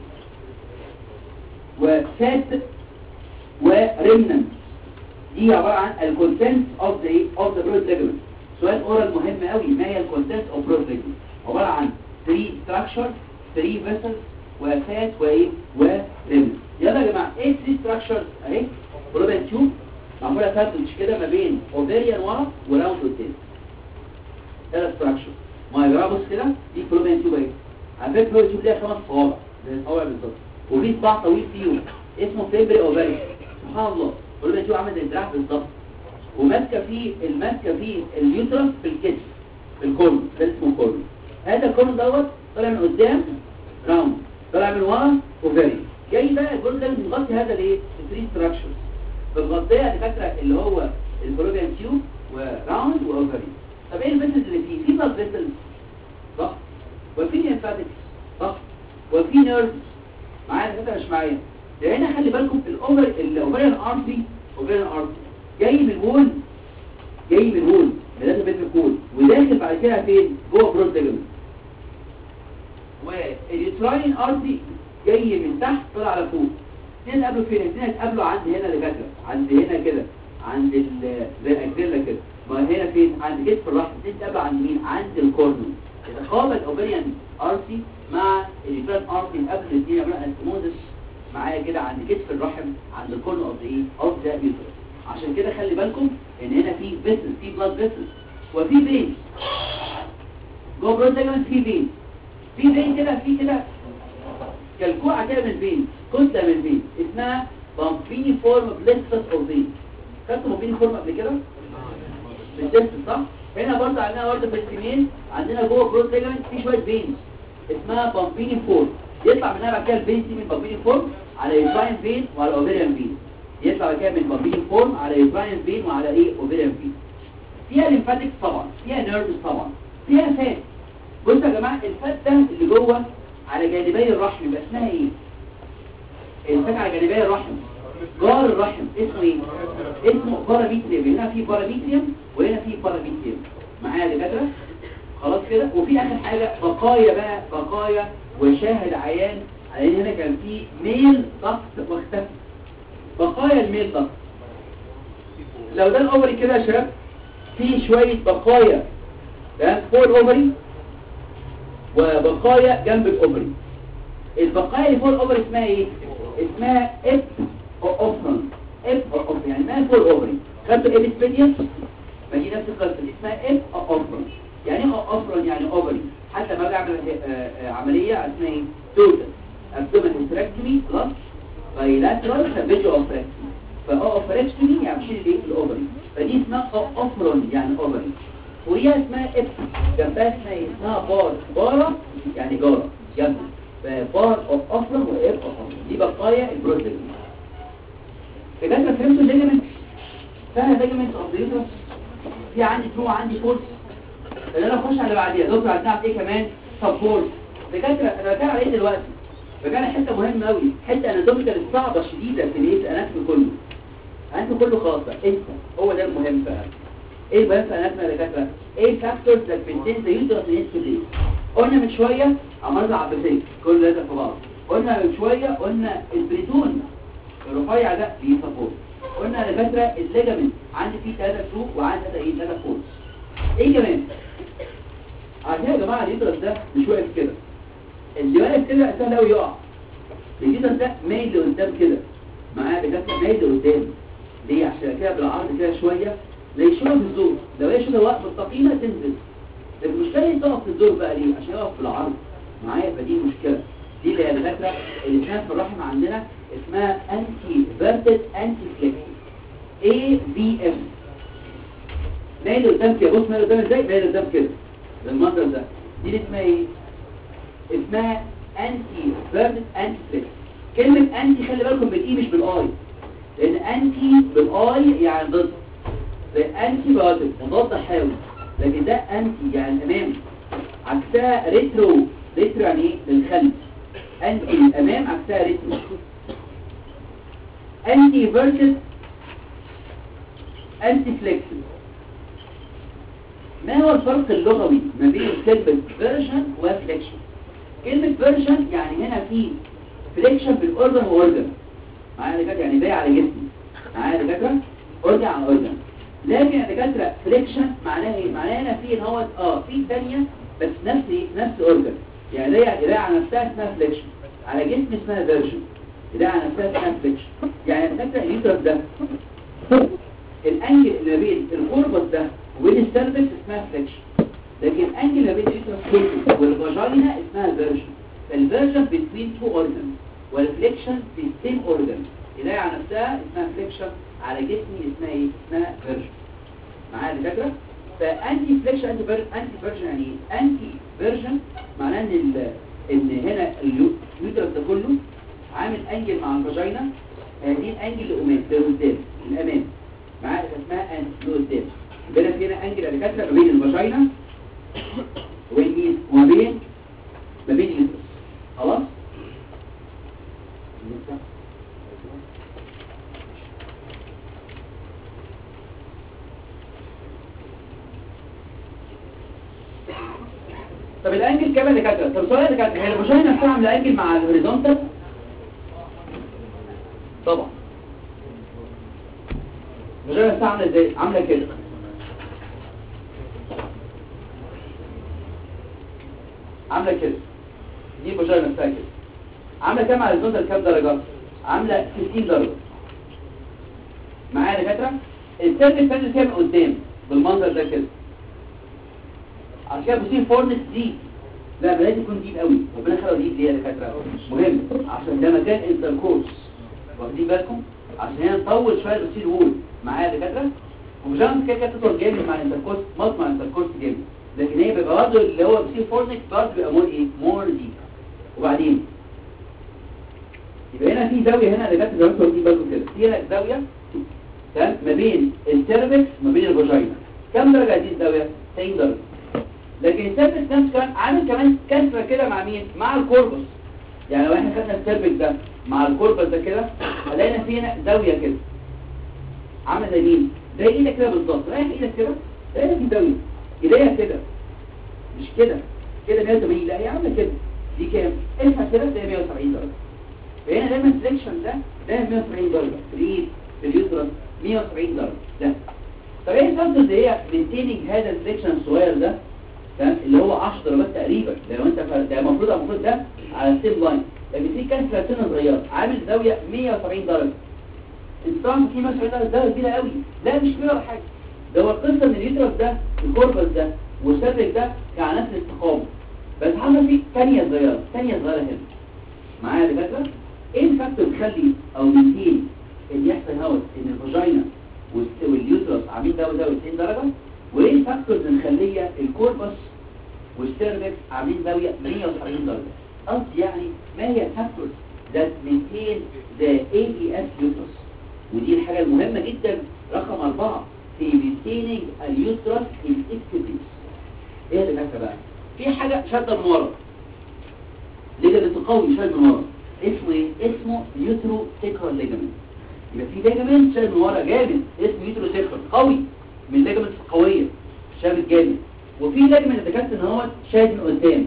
وفات وريمننت دي عبارة عن الكونتنت اوف ذا اوف ذا برود ليجمنت سؤال اورال مهم قوي ما هي الكونتنت اوف برود ليجمنت عبارة عن 3 structures 3 vessels وفات وايه وريمننت يلا يا جماعه ايه 3 structures اهي بروبن تيوب معموله ساندوتش كده ما بين اوفيريان ورا وراوند قدام ثلاث ستراكشر ما يجرى بص كده دي بروبن تيوب اهي على فكره البروبن تيوب ليها خمس صوابع زي الصوابع بالظبط وفي صباع طويل فيهم اسمه فيبري اوفاري سبحان الله البروبن تيوب عامل زي الدراع بالظبط وماسكه فيه الماسكه فيه اليوترس في الكتف في الكورن ده اسمه كورن هذا الكورن دوت طالع من قدام راوند طالع من ورا اوفاري جاي بقى الجزء ده بيغطي هذا الايه الثري ستراكشرز فالغطيه الفكره اللي هو البروبيان تيوب وراوند واوفري طب ايه الفيسلز اللي فيه في بلاد فيسلز صح وفي ليمفاتكس صح وفي نيرفز معايا الفكره مش معايا ده هنا خلي بالكم الاوفر الاوفريان ارتري اوفريان ارتري جاي من الوول جاي من الوول من لازم بيت الكول وداخل بعد كده فين جوه برود ليجمنت واليوتراين ارتري جاي من تحت طلع على فوق اثنين قبلوا فين اثنين اتقابلوا عند هنا اللي فاكره عند هنا كده عند ال زي الاجريلا كده ما هنا فين عند كتف الرحم اثنين اتقابلوا عند مين عند الكورنو تقابل الاوبريان ارسي مع اليوتراين ارسي قبل الاثنين يعملوا انستموزس معايا كده عند كتف الرحم عند الكورنو اوف ذا ايه اوف ذا يوترس عشان كده خلي بالكم ان هنا في فيسل في بلاد فيسل وفي فين جوه برود ليجمنت في فين في فين كده في كده كالكوعة كده من الفين كتلة من الفين اسمها بامبيني فورم بليكسس او فين خدتوا بامبيني فورم قبل كده؟ في الجسم صح؟ هنا برضه عندنا برضه في السمين عندنا جوه بروت ليجمنت في شوية فينز اسمها بامبيني فورم يطلع منها بعد كده الفين دي من بامبيني فورم على يوتراين فين وعلى اوفيريان فين يطلع بعد كده من بامبيني فورم على يوتراين فين وعلى ايه اوفيريان فين فيها ليمفاتكس طبعا فيها نيرفز طبعا فيها فات بصوا يا جماعه الفات ده اللي جوه على جانبي الرحم يبقى اسمها ايه الفات على جانبي الرحم جار الرحم اسمه ايه اسمه باراميتريوم هنا في باراميتريوم وهنا في باراميتريوم معايا يا دكاتره خلاص كده وفي اخر حاجه بقايا بقى بقايا وشاهد عيان على هنا كان في ميل ضغط واختفى بقايا الميل ضغط لو ده الاوفري كده يا شباب في شويه بقايا ده فوق الاوفري وبقايا جنب الاوفري البقايا اللي فوق الاوفري اسمها ايه اسمها اب اوفرن اب اوفرن يعني ما فوق الاوفري خدتوا ابيسبيديوس ما دي نفس القصه اسمها اب اوفرن يعني ايه اوفرن يعني اوفري حتى ما بعمل عمليه اسمها ايه توتال ابدومين هيستريكتومي بلس بايلاترال سافيجو اوفريكتومي فاوفريكتومي يعني بشيل الايه الاوفري فدي اسمها اوفرن يعني اوفري وهي اسمها اب جنبها اسمها ايه اسمها بار بارة يعني جارة جنب بار اوف افرم واب اوف افرم دي بقايا البروتين يبقى انت فهمتوا الليجمنت فاهم الليجمنت اوف ذا يوترس في عندي ترو عندي فورس اللي انا اخش على اللي بعديها دكتور عايزين ايه كمان سبورت دكاتره انا بتكلم على ايه دلوقتي بتكلم حته مهمه قوي حته اناتوميكال الصعبه الشديده في الايه الاناتومي كله الاناتومي كله خلاص بقى انت هو ده المهم بقى ايه المهم في اناتومي يا دكاتره ايه الفاكتورز that maintain the uterus in its place قلنا من شويه امراض عباسيه كل ده في بعض قلنا من شويه قلنا البريتون الرفيع ده بيسبورت قلنا يا دكاتره الليجامنت عندي فيه ثلاثه ترو وعندي ثلاثه ايه ثلاثه فورس ايه كمان عشان يا جماعه اليوترس ده مش واقف كده اللي واقف كده سهل قوي يقع اليوترس ده مايل لقدام كده معايا دكاتره مايل لقدام ليه عشان كده بالعرض كده شويه زي شويه الزور لو هي شويه واقفه مستقيمه تنزل لكن المشكله هي تقف في الزور بقى ليه عشان يقف في العرض معايا فدي مشكله دي اللي هي الدكاتره اللي كانت في الرحم عندنا اسمها انتي فيرتد انتي فليكسي اي في ام مايل قدام كده بص مايل قدام ازاي مايل قدام كده بالمنظر ده دي اللي اسمها ايه اسمها انتي فيرتد انتي فليكسي كلمه انتي خلي بالكم بالاي مش بالاي لان انتي بالاي يعني ضد زي انتي بايوتيك مضاد حيوي لكن ده انتي يعني امام عكسها ريترو ريترو يعني ايه للخلف انتي الامام عكسها ريترو انتي فيرتد انتي فليكسد ما هو الفرق اللغوي ما بين كلمة فيرجن وفليكشن كلمة فيرجن يعني هنا في فليكشن بالاورجن واورجن معايا دكاتره يعني بايع على جسمي معايا دكاتره اورجن على اورجن لكن يا دكاتره فليكشن معناها ايه معناها هنا في ان هو اه في ثانيه بس نفس ايه نفس اورجن يعني ايديا ايديا على نفسها اسمها فليكشن على جسمي اسمها فيرجن ايديا على نفسها اسمها فليكشن يعني يا دكاتره اليوترس ده الانجل اللي ما بين الكوربس ده وبين السيرفكس اسمها فليكشن لكن الانجل ما بين اليوترس والفاجينا اسمها فيرجن فالفيرجن بين تو اورجنز والفليكشن في السيم اورجن ايديا على نفسها اسمها فليكشن على جسمي اسمها ايه اسمها فيرجن معايا الفكره فانتي فليكشن انتي فيرجن انتي فيرجن يعني ايه انتي فيرجن معناه ان ال... ان هنا اليوترس ده كله عامل انجل مع الفاجينا هذه الانجل لقدام لقدام الامام معايا اسمها انتي لقدام يبقى في هنا انجل يا دكاتره ما بين الفاجينا وبين مين وما بين ما بين اليوترس خلاص طب الانجل كام اللي كاتبه طب سؤال اللي كاتبه هي الفاجينا نفسها عامله انجل مع الهوريزونتال طبعا الفاجينا نفسها عامله ازاي عامله كده عامله كده دي الفاجينا نفسها كده عامله كام على الهوريزونتال كام درجه عامله 60 درجه معايا يا دكاتره السيرفيس نازل كام قدام بالمنظر ده كده عشان كده بصير فورنس دي لا ما لازم يكون ديب قوي ربنا خلقه ديب ليه يا دكاتره مهم عشان ده مكان انتركورس واخدين بالكم عشان هنا نطول شويه بتصير وول معايا يا دكاتره وجامس كده كده تطول جامد مع الانتركورس مط مع الانتركورس جامد لكن هي بيبقى برضه اللي هو بصير فورنس برضه بيبقى مور ايه مور ديب وبعدين يبقى هنا في زاويه هنا اللي جت زي ما انتم واخدين بالكم كده في هنا زاويه تمام ما بين السيرفكس وما بين الفاجينا كم درجه دي الزاويه 90 درجه لكن السيرفكس نفسه كمان عامل كمان كسره كده مع مين مع الكوربس يعني لو احنا خدنا السيرفكس ده مع الكوربس ده كده هلاقينا في هنا زاويه كده عامله زي مين زي ايدك كده بالظبط رايح ايدك كده هنا في زاويه ايديا كده مش كده كده 180 لا هي عامله كده دي كام اسمها كده زي 170 درجه فهنا دايما السلكشن ده دايما 170 درجه في الايد في اليوترس 170 درجه ده طب ايه الفرق اللي هي مينتيننج هذا السلكشن الصغير ده تمام اللي هو 10 درجات تقريبا لو انت ف- ده المفروض المفروض ده على السيم لاين لكن في كسره سنه صغيره عامل زاويه 170 درجه انت طبعا في 170 درجه زاويه كبيره قوي لا مش كبيره ولا حاجه ده هو القصه ان اليوترس ده الكوربس ده والسيرفك ده كان على نفس الاستقامه بس حصل فيه ثانيه صغيره ثانيه صغيره هنا معايا يا دكاتره ايه الفاكتور بيخلي او مينتين ان يحصل هوت ان الفاجينا والس- واليوترس عاملين زاويه زاويه 90 درجه وايه الفاكتورز اللي مخليه الكوربس والسيرفكس عاملين زاويه 170 درجه قصدي يعني ما هي الفاكتورز that maintain the AES uterus ودي الحاجه المهمه جدا رقم أربعة في maintaining اليوترس in its place ايه اللي كاتبه بقى في حاجه شاده من ورا ليجمنت قوي شايل من ورا اسمه ايه اسمه يوترو سيكرال ليجمنت يبقى في ليجمنت شايل من ورا جامد اسمه يوترو سيكرال قوي من الليجمنت القويه شايل جامد وفي ليجمنت ذكرت ان هو شايل من قدام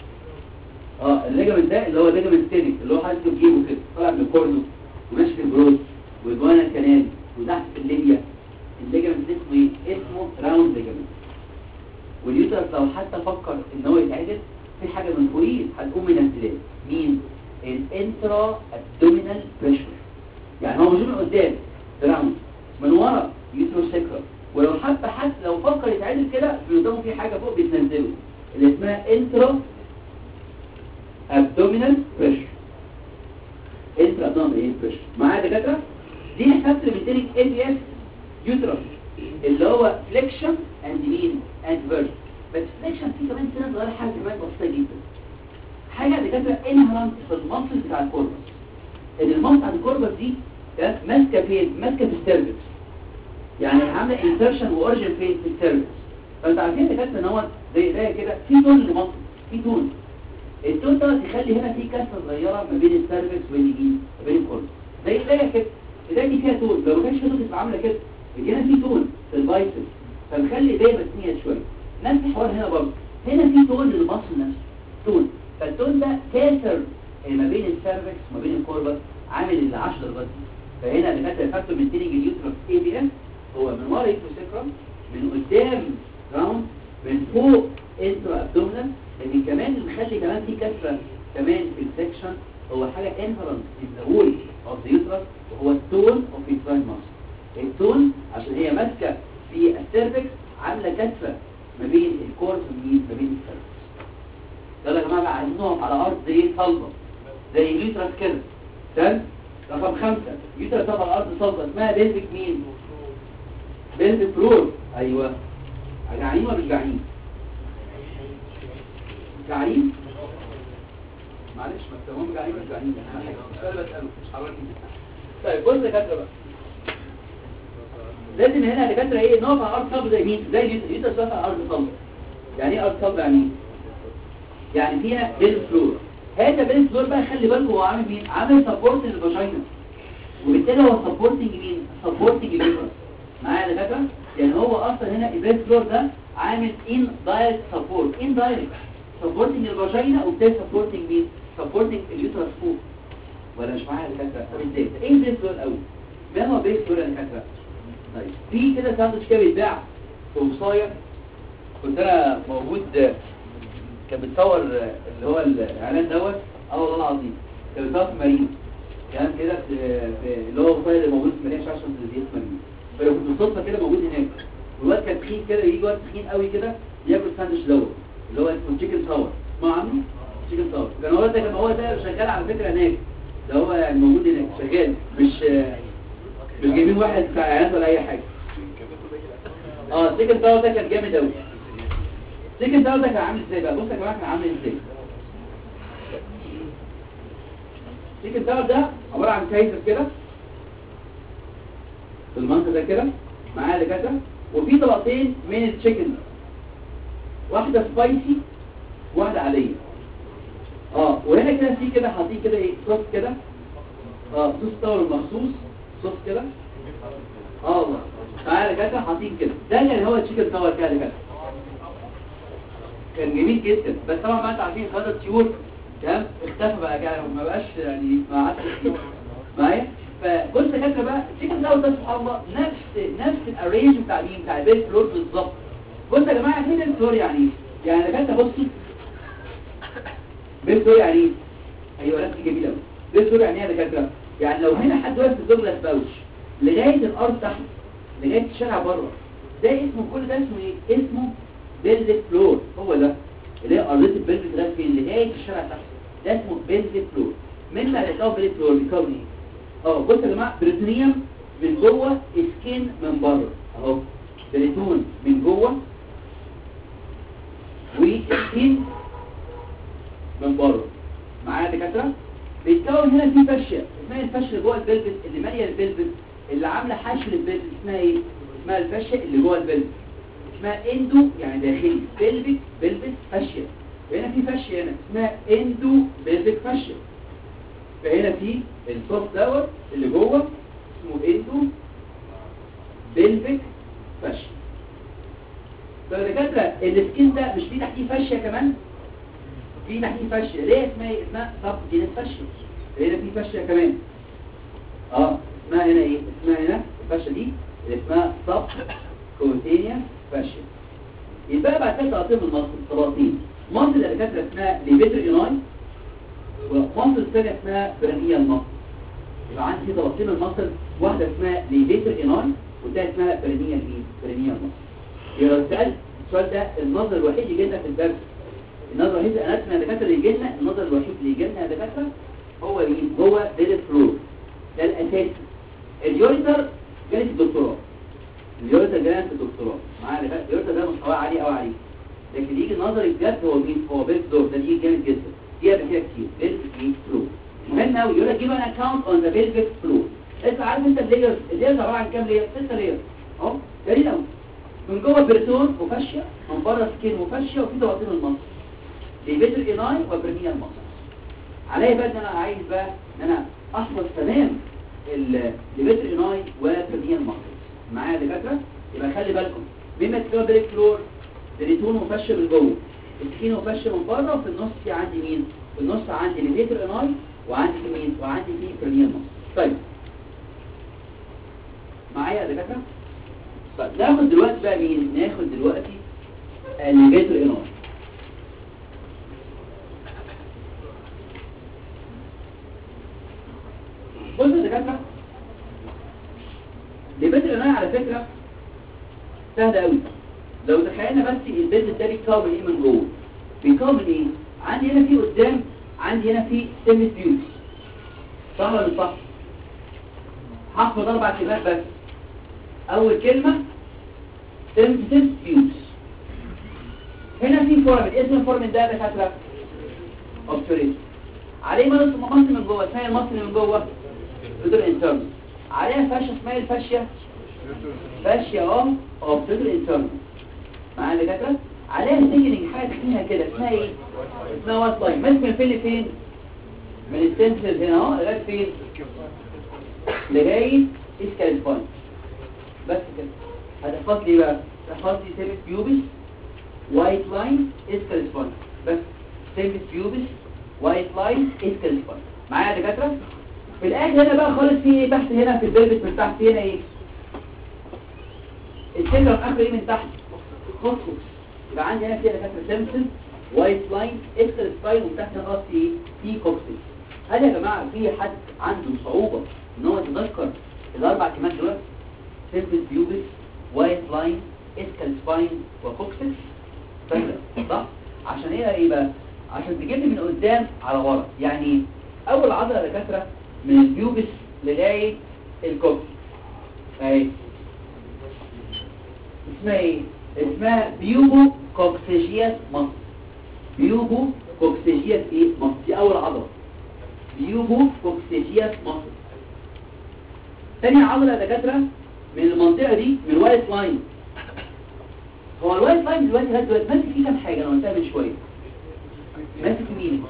اه الليجمنت ده اللي هو ليجمنت تينك اللي هو حاسس بجيبه كده طالع من الكورنو وماشي في البروز والجوانا الكنال وتحت في الليبيا الليجمنت اسمه ايه اسمه راوند ليجمنت واليوترس لو حتى فكر ان هو يتعدل في حاجه من فوقيه هتقوم من الانسداد مين الانترا ابدومينال بريشر يعني هو مش من قدام راوند من ورا يوترو سيكرال ولو حتى حتى لو فكر يتعدل كده في قدامه في حاجه فوق بتنزله اللي اسمها انترا abdominal pressure انترا abdominal pressure معايا يا دكاتره دي حسابت الميتينيك اي بي اس يوترس اللي هو فليكشن اند مين اند فيرجن بس فليكشن فيه كمان سنه صغيره حاجه كمان بسيطه جدا حاجه يا دكاتره انهرنت في المصل بتاع الكوربس ان المصل بتاع الكوربس دي تمام؟ ماسكه فين ماسكه في السيرفكس يعني عامله انسرشن واوريجن فين في السيرفكس فانت عارفين يا دكاتره ان هو زي زي كده في تون لمصل في تون التون ده يخلي هنا في كسره صغيره ما بين السيرفكس وبين الجين وبين الكوربس زي ايديا كده ايديا دي فيها تون لو ما كانش فيها تون تبقى عامله كده يجي هنا في تون في البايسبس فنخلي ايديا متنيه شويه نفس الحوار هنا برضه هنا في تون للمصل نفسه تون فالتون ده كاسر ما بين السيرفكس وما بين الكوربس عامل ال 10 درجات دي فهنا اللي كانت الفاكتور من تيلينج اليوترس اي بي اس هو من ورا يوتروسيكرم من قدام راوند من فوق انترو ابدومينال لكن كمان اللي مخلي كمان في كسره كمان في السكشن هو حاجه انفرنس ان ذا وول اوف ذا يوترس وهو التون اوف التراين ماسل التون عشان هي ماسكه في السيرفكس عامله كسره ما بين الكورس ومين ما بين السيرفكس يلا يا جماعه بقى عايزين نقف على ارض زي صلبه زي اليوترس كده تمام رقم خمسة يوترس طبعا على ارض صلبه اسمها بيلفيك مين بيلفيك فلور ايوه جعانين ولا مش جعانين جعانين معلش ما تسموهم جعانين ولا مش جعانين انا حاجه السؤال بساله مش حضرتك طيب بص يا دكاتره بقى لازم هنا يا دكاتره ايه نقف على ارض صلبه زي مين زي اليوترس اليوترس واقف على ارض صلبه يعني ايه ارض صلبه يعني ايه يعني فيها بيل فلور هذا بيل فلور بقى خلي بالكم هو عامل مين عامل سبورت للفاجينا وبالتالي هو سبورتنج مين سبورتنج اليوترس معايا يا دكاتره يعني هو اصلا هنا البيل فلور ده عامل ان دايركت سبورت ان دايركت سبورتنج الفاجينا وبالتالي سبورتنج مين سبورتنج اليوترس فوق ولا مش معايا يا دكاتره طب ازاي ايه البيل فلور الاول ما هو بيل فلور يا دكاتره طيب في كده ساندوتش كده بيتباع في وصايه كنت انا موجود كان بتصور اللي هو الاعلان دوت اه والله العظيم كان بيتصور في مارينا كان كده في في- اللي هو الفايل اللي موجود في مارينا مش عارف اسمه ازاي اسمه مارينا فانا كنت بالصدفه كده موجود هناك والواد كان تخين كده يجي واد تخين قوي كده ياكل ساندوتش دوت اللي هو اسمه تشيكن ساور اسمه عنه تشيكن ساور كان هو ده كان هو ده شغال على فكره هناك ده هو يعني موجود هناك شغال مش مش جايبين واحد بتاع اعلانات ولا اي حاجه اه تشيكن ساور ده كان جامد قوي تيجي ده ده كان عامل ازاي بقى بص يا جماعه كان عامل ازاي تيجي الدواء ده عباره عن كيسر كده في المنطقه ده كده معاه اللي كده وفي طبقتين من التشيكن واحده سبايسي واحده عاديه اه وهنا كده في كده حاطين كده ايه صوص كده اه صوص طاول مخصوص صوص كده اه والله معاه اللي كده حاطين كده ده اللي هو التشيكن تاور كده اللي كده كان جميل جدا بس طبعا بقى انتوا عارفين خد الطيور تمام اختفى بقى كده ما بقاش يعني ما عادش فيه. معايا فبص يا كابتن بقى التشيكن دوت ده سبحان الله نفس نفس الارينج بتاع مين بتاع البيت فلور بالظبط بص يا جماعه فين الفلور يعني ايه يعني يا كابتن بصوا بيت فلور يعني ايه ايوه نفس جميل قوي بيت فلور يعني ايه يا دكاتره يعني لو هنا حد واقف في دوجلاس باوش لغايه الارض تحت لغايه الشارع بره ده اسمه كل ده اسمه ايه اسمه بيلفيك فلور هو ده اللي هي ارضيه البيلفيك ده فين لغايه الشارع تحت ده اسمه بيلفيك فلور من ما لقاه بيلفيك فلور بيكون ايه اه بص يا جماعه بريتونيوم من جوه سكين من بره اهو بريتون من جوه وسكين من بره معايا يا دكاتره بيتكون هنا في فاشيه اسمها الفاشيه جوه البلبس اللي ماليه البلبس اللي عامله حشو البلبس اسمها ايه اسمها الفاشيه اللي جوه البلبس اسمها اندو يعني داخلي بلبك بلبس فاشيا وهنا في فاشيا هنا اسمها اندو بلبك فاشيا فهنا في الصوص دوت اللي جوه اسمه اندو بلبك فاشيا طب يا دكاتره السكين ده مش فيه تحتيه فاشيا كمان في تحتيه فاشيا ليه اسمها ايه اسمها سب جينس فاشيا هنا في فاشيا كمان اه اسمها هنا ايه اسمها هنا الفاشيا دي اللي اسمها سب كونتينيوس فاشل يبقى بعد كده طبقتين من المصل طبقتين مصل اللي كانت اسمها ليبيتر ايناي ومصل الثانيه اسمها برانيال مصل يبقى عندي في طبقتين من المصل واحده اسمها ليبيتر ايناي والثانيه اسمها برانيال مين برانيال مصل يبقى لو سالت السؤال ده النظر الوحيد اللي جالنا في الدرس النظر الوحيد الاناتومي يا دكاتره اللي يجي لنا النظر الوحيد اللي يجي لنا يا دكاتره هو مين هو ديل فلور ده الاساسي اليوريتر جالي في الدكتوراه اليوريتا جايه في الدكتوراه معايا لغايه اليوريتا ده مستواه عالي قوي عليه لكن يجي النظري بجد هو مين هو بيت دور ده يجي جامد جدا دي قبل كده كتير بيلفيك فلو مهم قوي يقول لك جيب ان اكونت اون ذا بيلفيك فلو انت عارف انت اللايرز اللايرز عباره عن كام لاير ست لاير اهو جميل قوي من جوه بريتون وفاشيا من بره سكين وفاشيا وفي طبقتين المصل ليبيتر ايناي وبرميا المصل عليا بقى ان انا عايز بقى ان انا احفظ تمام الليبيتر ايناي وبرميا المصل معايا يا دكاتره يبقى خلي بالكم مما تكتبوا بالك فلور بريتون وفش من جوه سكين وفش من بره وفي النص في عندي مين في النص عندي ليفيتر اناي وعندي في مين وعندي في برينيال مصر طيب معايا يا دكاتره طيب ناخد دلوقتي بقى مين ناخد دلوقتي الليفيتر اناي بص يا دكاتره ليفيتر اناي على فكره سهله قوي لو تخيلنا بس البيزنس ده بيتكون من ايه من جوه بيتكون من ايه عندي هنا في قدام عندي هنا في سيمس بيوتس صح ولا مش صح هحفظ اربع كلمات بس اول كلمه سيمس بيوتس هنا في فورمن اسم الفورمن ده يا دكاتره اوبتوريت عليه مصر مصر من جوه اسمها المصر من جوه بدون انترنال عليها فاشيه اسمها إيه الفاشيه فاشيه اهو اوبتوريت انترنال معايا دكاتره عليها سيجننج حاجه فيها كده اسمها ايه اسمها وات لاين ماسك من فين لفين من السنسز هنا اهو لغايه فين لغايه اسكال سباين بس كده هتحفظ لي بقى تحفظ لي سيرفيس بيوبس وايت لاين اسكال سباين بس سيرفيس بيوبس وايت لاين اسكال سباين معايا يا دكاتره في الاخر هنا بقى خالص في ايه تحت هنا في البلبس من تحت هنا ايه السكر اخر ايه من تحت كوكسوس يبقى عندي هنا كده كاتب سيمبسون وايت لاين اسكال سباين وتحت خلاص ايه في كوكسوس هل يا جماعه في حد عنده صعوبه ان هو يتذكر الاربع كلمات دول سيمبل بيوبس وايت لاين اسكال سباين وكوكسوس سهله صح عشان ايه ايه بقى عشان تجيب لي من قدام على ورا يعني اول عضله يا دكاتره من البيوبس لغايه الكوكسوس اهي اسمها ايه اسمها بيوبو كوكسيجياس مصر بيوبو كوكسيجياس ايه مصر دي اول عضله بيوبو كوكسيجياس مصر تاني عضله يا دكاتره من المنطقه دي من الوايت لاين هو الوايت لاين دلوقتي لغايه دلوقتي ماسك فيه كام حاجه انا قلتها من شويه ماسك مين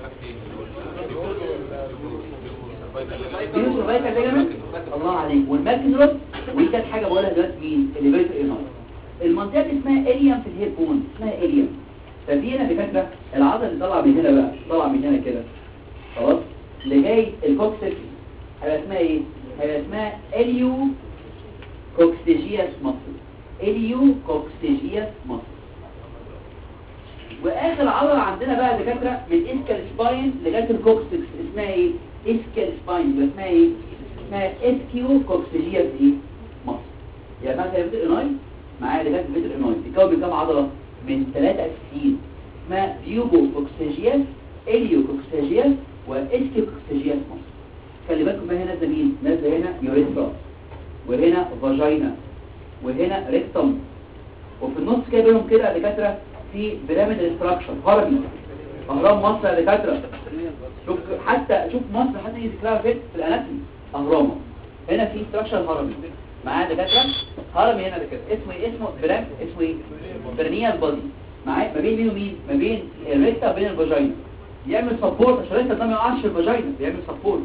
بيوبو سيرفايكال ليجامنت الله عليك والماكنروس ودي كانت حاجه بقولها دلوقتي مين الليفيتر ايناي المنطقه دي اسمها اريم في الهيد بون اسمها اريم فدي هنا دكاتره العضله اللي طالعه من هنا بقى طالعه من هنا كده خلاص لغايه الكوكسيس هيبقى اسمها ايه هيبقى اسمها اليو كوكسيجياس مصر اليو كوكسيجياس مصر واخر عضله عندنا بقى دكاتره من اسكال سباين لغايه الكوكسيس اسمها ايه اسكال سباين يبقى اسمها ايه اسمها اسكيو كوكسيجياس ايه مصر يعني مثلا بتقول ايناي معايا لغايه المتر انويد بيتكون من كام عضله من ثلاثه اساسيين اسمها بيوبو كوكسيجياس اليو كوكسيجياس واسكيو كوكسيجياس مصر خلي بالكم بقى هنا نازله مين نازله هنا يوريثرا وهنا فاجينا وهنا ريكتوم وفي النص كده بينهم كده يا دكاتره في بيراميد ستراكشر هرمي اهرام مصر يا دكاتره شوف حتى شوف مصر حتى يجي ذكرها فين في الاناتومي اهرام هنا في ستراكشر هرمي معايا دكاتره هرمي هنا دكاتره اسمه ايه اسمه برام اسمه ايه برنيال بادي معايا ما بين مين ومين ما بين الريكتا وبين الفاجينا يعمل سبورت عشان الريكتا ده ما يقعش في الفاجينا بيعمل سبورت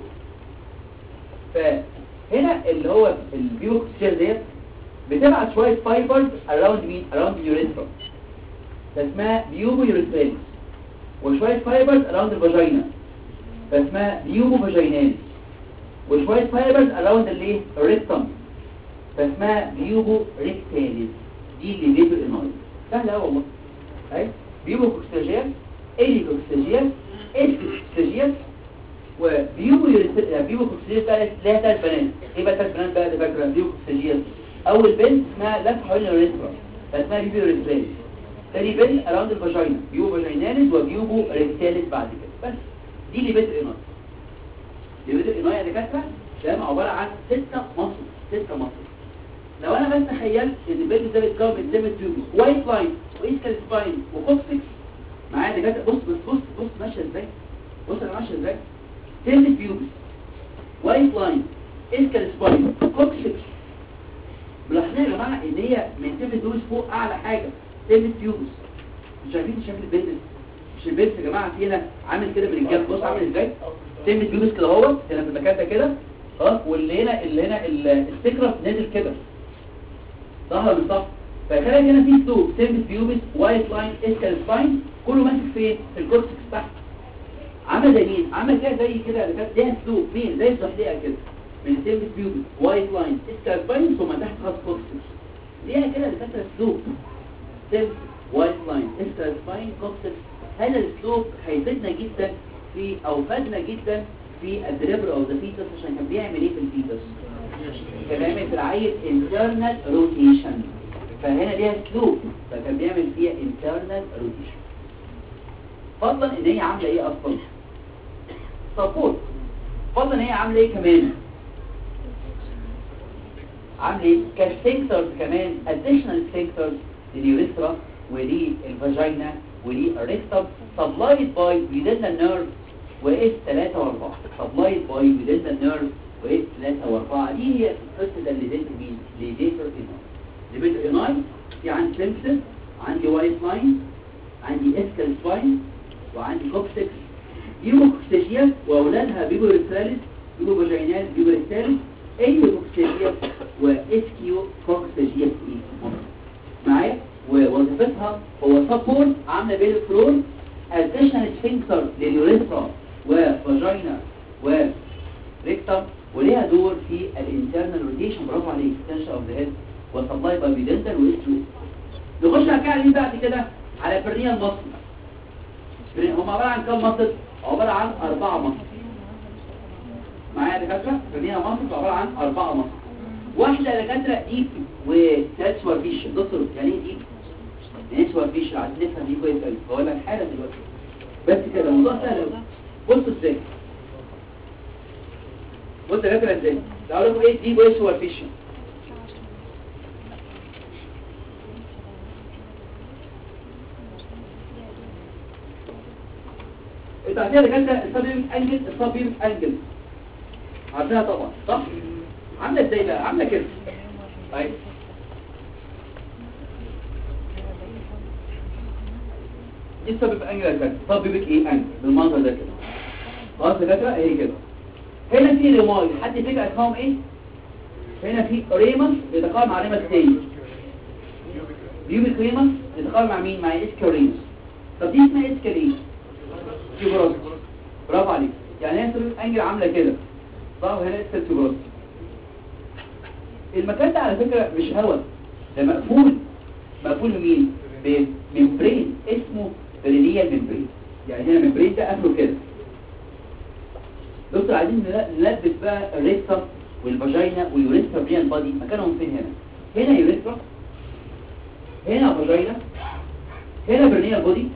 فهنا اللي هو البيوكسيال ديت بتبعت شويه فايبرز اراوند مين اراوند اليوريثرا فاسمها بيوبو يوريثراليس وشويه فايبرز اراوند الفاجينا فاسمها بيوبو فاجيناليس وشويه فايبرز اراوند الايه الريكتم فاسمها بيوبو ريكتاليس دي اللي بيبو اناي سهله قوي والله اهي بيوبو كوكسيجيال الي كوكسيجيال اس كوكسيجيال وبيوبو يوريثراليس بيوبو كوكسيجيال ثلاث لها ثلاث بنات ايه بقى ثلاث بنات بقى ده فاكره بيوبو كوكسيجيال اول بنت اسمها لف حوالين اليوريثرا فاسمها بيوبو يوريثراليس تاني بنت اراوند الفاجينا بيوبو فاجيناليس وبيوبو ريكتاليس بعد كده بس دي اللي بيت اناي اللي بيت اناي يا دكاتره ده عباره عن ستة مصر ستة مصر لو انا بس تخيلت ان البيت ده بيتكون من سيمت تيوبي وايت لاين واسكال سباين وكوكسكس معايا دكاتره بص بص بص بص ماشيه ازاي بص انا ماشيه ازاي سيمت تيوبي وايت لاين اسكال سباين كوكسكس ملاحظين يا جماعه ان هي من سيمت تيوبس فوق اعلى حاجه سيمت تيوبس مش عارفين شكل البيت مش البيت يا جماعه في هنا عامل كده من الجنب بص عامل ازاي سيمت تيوبس كده اهو هنا في المكان ده كده خلاص واللي هنا اللي هنا السكرة نازل كده ظهر من صح فخلي هنا في سلوب سيرفيس بيوبس وايت لاين اسكال سباين كله ماسك فين في الكورتكس تحت عامل زي مين عامل كده زي كده اللي كانت ليها سلوب مين زي الزحليقه كده من سيرفيس بيوبس وايت لاين اسكال سباين ثم تحت خط كورتكس ليها كده اللي كانت سلوب سيرفيس وايت لاين اسكال سباين كورتكس هذا السلوب هيفيدنا جدا في او فادنا جدا في الدليفري اوف ذا فيتس عشان كان بيعمل ايه في الفيتس كان بيعمل في العيل internal rotation فهنا ليها سلوب فكان بيعمل فيها internal rotation فضلا ان هي عامله ايه اصلا سبورت فضلا ان هي عامله ايه كمان عامله ايه كسفنكترز كمان additional sphincters لليوريثرا وللفاجينا وللريكتم supplied by within nerve واس 3 و4 supplied by within nerve واس 3 و4 دي هي القصه اللي ديت مين لديتر اناي لديتر اناي في عندي سيمبسس عندي وايت لاين عندي اسكال سباين وعندي كوكسكس يوموكسيشيا واولادها بيبو ريستاليس بيبو فاجينال بيبو ريستاليس ايوكسيشيا واسكيو كوكسيشيا ايه معايا ووظيفتها هو سبورت عامله بين الفلور اديشنال سفنكتر لليوريثرا وفاجينا وريكتم وليها دور في الانترنال روتيشن برافو عليك اكستنشن اوف ذا هيد وسبلاي باي بيدنتال واسترو نخش على كده بعد كده على برنيال مصل هم عباره عن كام مصل عباره عن اربعه مصل معايا يا دكاتره برنيال مصل عباره عن اربعه مصل واحده يا دكاتره ديب وثالث سوارفيش دكتور يعني ايه ديب يعني سوارفيش عايزين نفهم دي كويس قوي بقول لك حالا دلوقتي بس كده الموضوع سهل قوي بصوا ازاي بص يا دكاتره ازاي تعالوا لكم ايه ديب وايه سوارفيش انت عارفين يا دكاتره السبيم انجل السبيم انجل عارفينها طبعا صح عامله ازاي بقى عامله كده طيب دي السبب انجل يا دكاتره سببك ايه انجل بالمنظر ده كده خلاص يا دكاتره اهي كده هنا في ريماي حد فكر اسمهم ايه هنا في ريمس بيتقارب مع ريمس تاني بيوبيك ريمس بيتقارب مع مين مع اسكارينس طب دي اسمها اسكارينس تيوبروس برافو عليك يعني هي سبب انجل عامله كده صح وهنا اسكال تيوبروس المكان ده على فكرة مش هوا ده مقفول مقفول بمين بممبرين اسمه برينيال ممبرين يعني هنا الممبرين ده قافله كده دكتور عايزين نلبس بقى الريكتم والفاجينا واليوريثرا بريان بادي مكانهم فين هنا هنا يوريثرا هنا فاجينا هنا برينيال بودي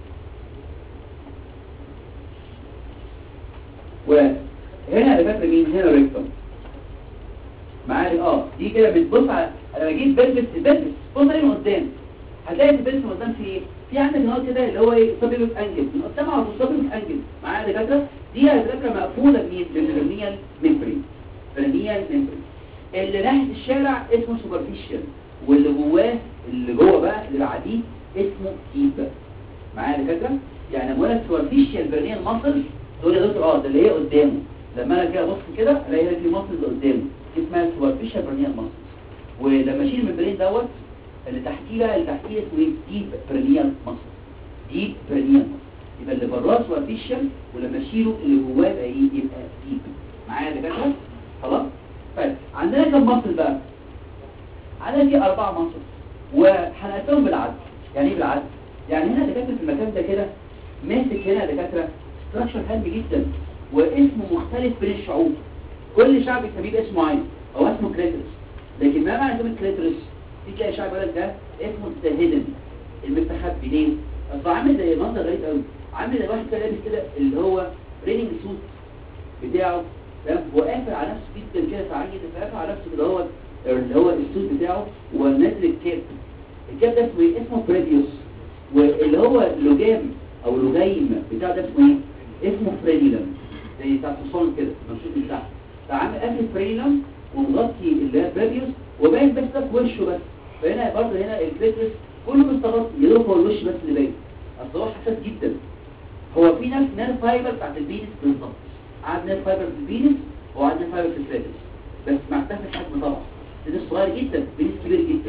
وهنا اللي فاكر مين هنا ريكتم معايا اه دي كده بتبص على انا بجيب بلبس البلبس بص عليه من قدام هتلاقي البلبس من قدام في ايه في عندك هنا كده اللي هو ايه سبيب انجل من قدام على طول سبيب انجل معايا يا دكاتره دي على فكره مقفوله بمين بالبرنيال ميمبرين برنيال ميمبرين اللي ناحيه الشارع اسمه سوبرفيشال واللي جواه اللي جوه بقى اللي بعديه اسمه ديب معايا يا دكاتره يعني لما اقول سوبرفيشال برنيال ماسل دول يا دكتور اه ده اللي هي قدامه لما انا كده ابص كده الاقي هنا في ماسل قدامه اسمها سوبرفيشال برنيال ماسل ولما اشيل الممبرين دوت اللي تحتيه بقى اللي تحتيه اسمه ايه ديب برنيال ماسل ديب برنيال ماسل يبقى اللي براه سوبرفيشال ولما اشيله اللي جواه يبقى ايه يبقى ديب معايا يا دكاتره خلاص طيب عندنا كم ماسل بقى عندنا في اربع ماسل وهنقسمهم بالعدد يعني ايه بالعدد يعني هنا دكاتره في المكان ده كده ماسك هنا دكاتره ستراكشر هام جدا واسمه مختلف بين الشعوب كل شعب يسميه باسم معين او اسمه كليترس لكن ما معنى كلمه كليترس في تلاقي شعب يقول لك ده اسمه الهيدن المستخبي ليه اصل عامل زي منظر غريب قوي عامل زي واحد كده لابس كده اللي هو ريننج سوت بتاعه تمام وقافل على نفسه جدا كده ساعات جدا قافل على نفسه كده هو اللي هو السوت بتاعه ونازل الكاب الكاب ده اسمه ايه اسمه بريديوس واللي هو اللجام او اللجيم بتاع ده اسمه ايه اسمه فريديلم زي بتاع الصون كده المنشوط بتاعه فعامل قافل فريديلم ومغطي اللي هي بريديوس وباين بس ده في وشه بس فهنا برضه هنا الكليترس كله مستغطي يا دوب هو الوش بس اللي باين اصل هو حساس جدا هو في نفس نيرف فايبر بتاعت البينس بالظبط قعد نيرف فايبر في البينس وقعد نيرف فايبر في الكليترس بس مع اختلاف الحجم طبعا البينس صغير جدا البينس كبير جدا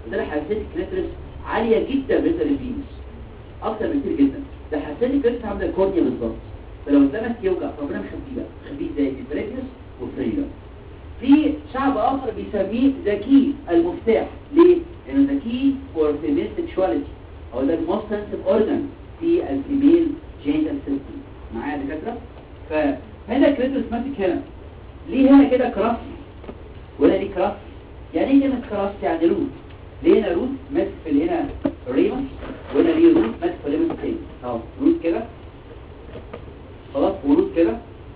ده حساسيه الكليترس عاليه جدا بالنسبه للفينس اكتر بكتير جدا ده حساسيه الكليترس عامله الكورنيا بالظبط فلو اتلمس يوجع ربنا مخبيه بقى مخبيه ازاي بالبريكنس والفريجا في شعب اخر بيسميه ذكي المفتاح ليه؟ لانه ذكي فور فيميل سيكشواليتي او ده الموست سنسيف اورجان في الفيميل جينيتال سيستم معايا يا دكاتره فهنا كريترس ماسك هنا ليه هنا كده كراس ولا ليه كراس يعني ايه كلمه كراس يعني روت ليه هنا روت ماسك في اللي هنا ريمس وهنا ليه روت ماسك في ريمس تاني اهو روت كده خلاص وروت كده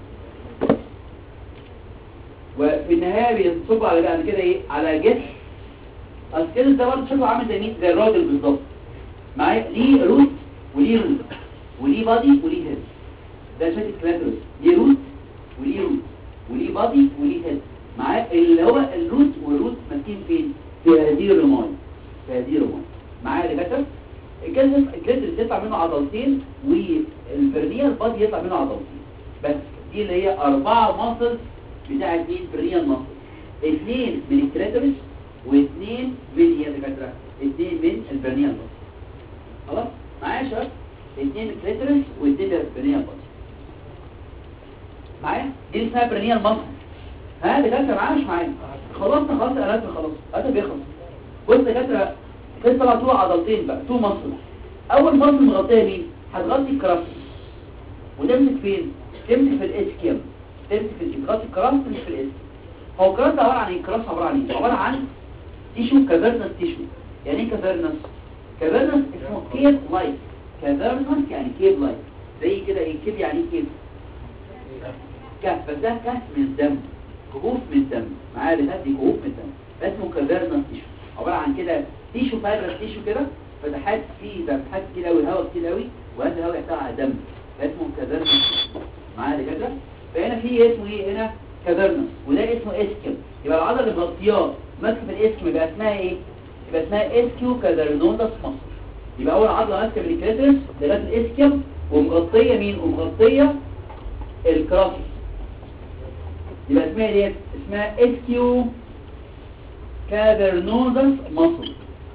وفي النهايه بينصب على بعد كده ايه على جسم السكيلز ده برضه شكله عامل زي مين زي الراجل بالظبط معايا ليه روت وليه روت وليه بادي وليه هيد ده شكل كلاتروس ليه روت وليه روت وليه بادي وليه هيد معايا اللي هو الروت والروت ماسكين فين في هذه الرماية في هذه الرماية معايا يا دكاتره الجلد الجلد يطلع منه عضلتين والبرنيال بادي يطلع منه عضلتين بس دي اللي هي أربعة ماسلز بتاعت مين برنيال ماسل اثنين من الكريتورس واثنين من يا دكاتره اثنين من البرنيال ماسل خلاص معايا يا شباب اثنين من الكريتورس واثنين من البرنيال ماسل معايا دي اسمها برنيال ماسل ها دكاتره معايا مش معايا خلصنا خلاص الالات خلاص الالات بيخلص بص دكاتره في طبعا تو عضلتين بقى تو مصل اول مصل مغطيه مين هتغطي الكراس وتمسك فين تمسك في الاسكيم تمسك في تغطي الكراس تمسك في الاسكيم هو الكراس ده عباره عن ايه الكراس عباره عن ايه عباره عن تيشو كافيرنس تيشو يعني ايه كافيرنس كافيرنس اسمه كيب لايك كافيرنس يعني كيب لايك زي كده ايه كيب يعني ايه كيب كهف بس ده كهف من الدم كهوف من الدم معايا بتهدي كهوف من الدم اسمه كافيرنس تيشو عباره عن كده تيشو فايبرس تيشو كده فتحات فيه فتحات كتير قوي هواء كتير قوي وهذا الهواء يحتوي على دم اسمه كافيرنس معايا كده فهنا في اسمه ايه هنا كافيرنس وده اسمه اسكيم يبقى العضله اللي مغطياه ماسكه في الاسكيم يبقى اسمها ايه يبقى اسمها اسكيو كافيرنوندس مصر يبقى اول عضله ماسكه في الكريترس لغايه الاسكيم ومغطيه مين ومغطيه الكراسس يبقى اسمها ايه اسمها اسكيو كافرنوزس مصر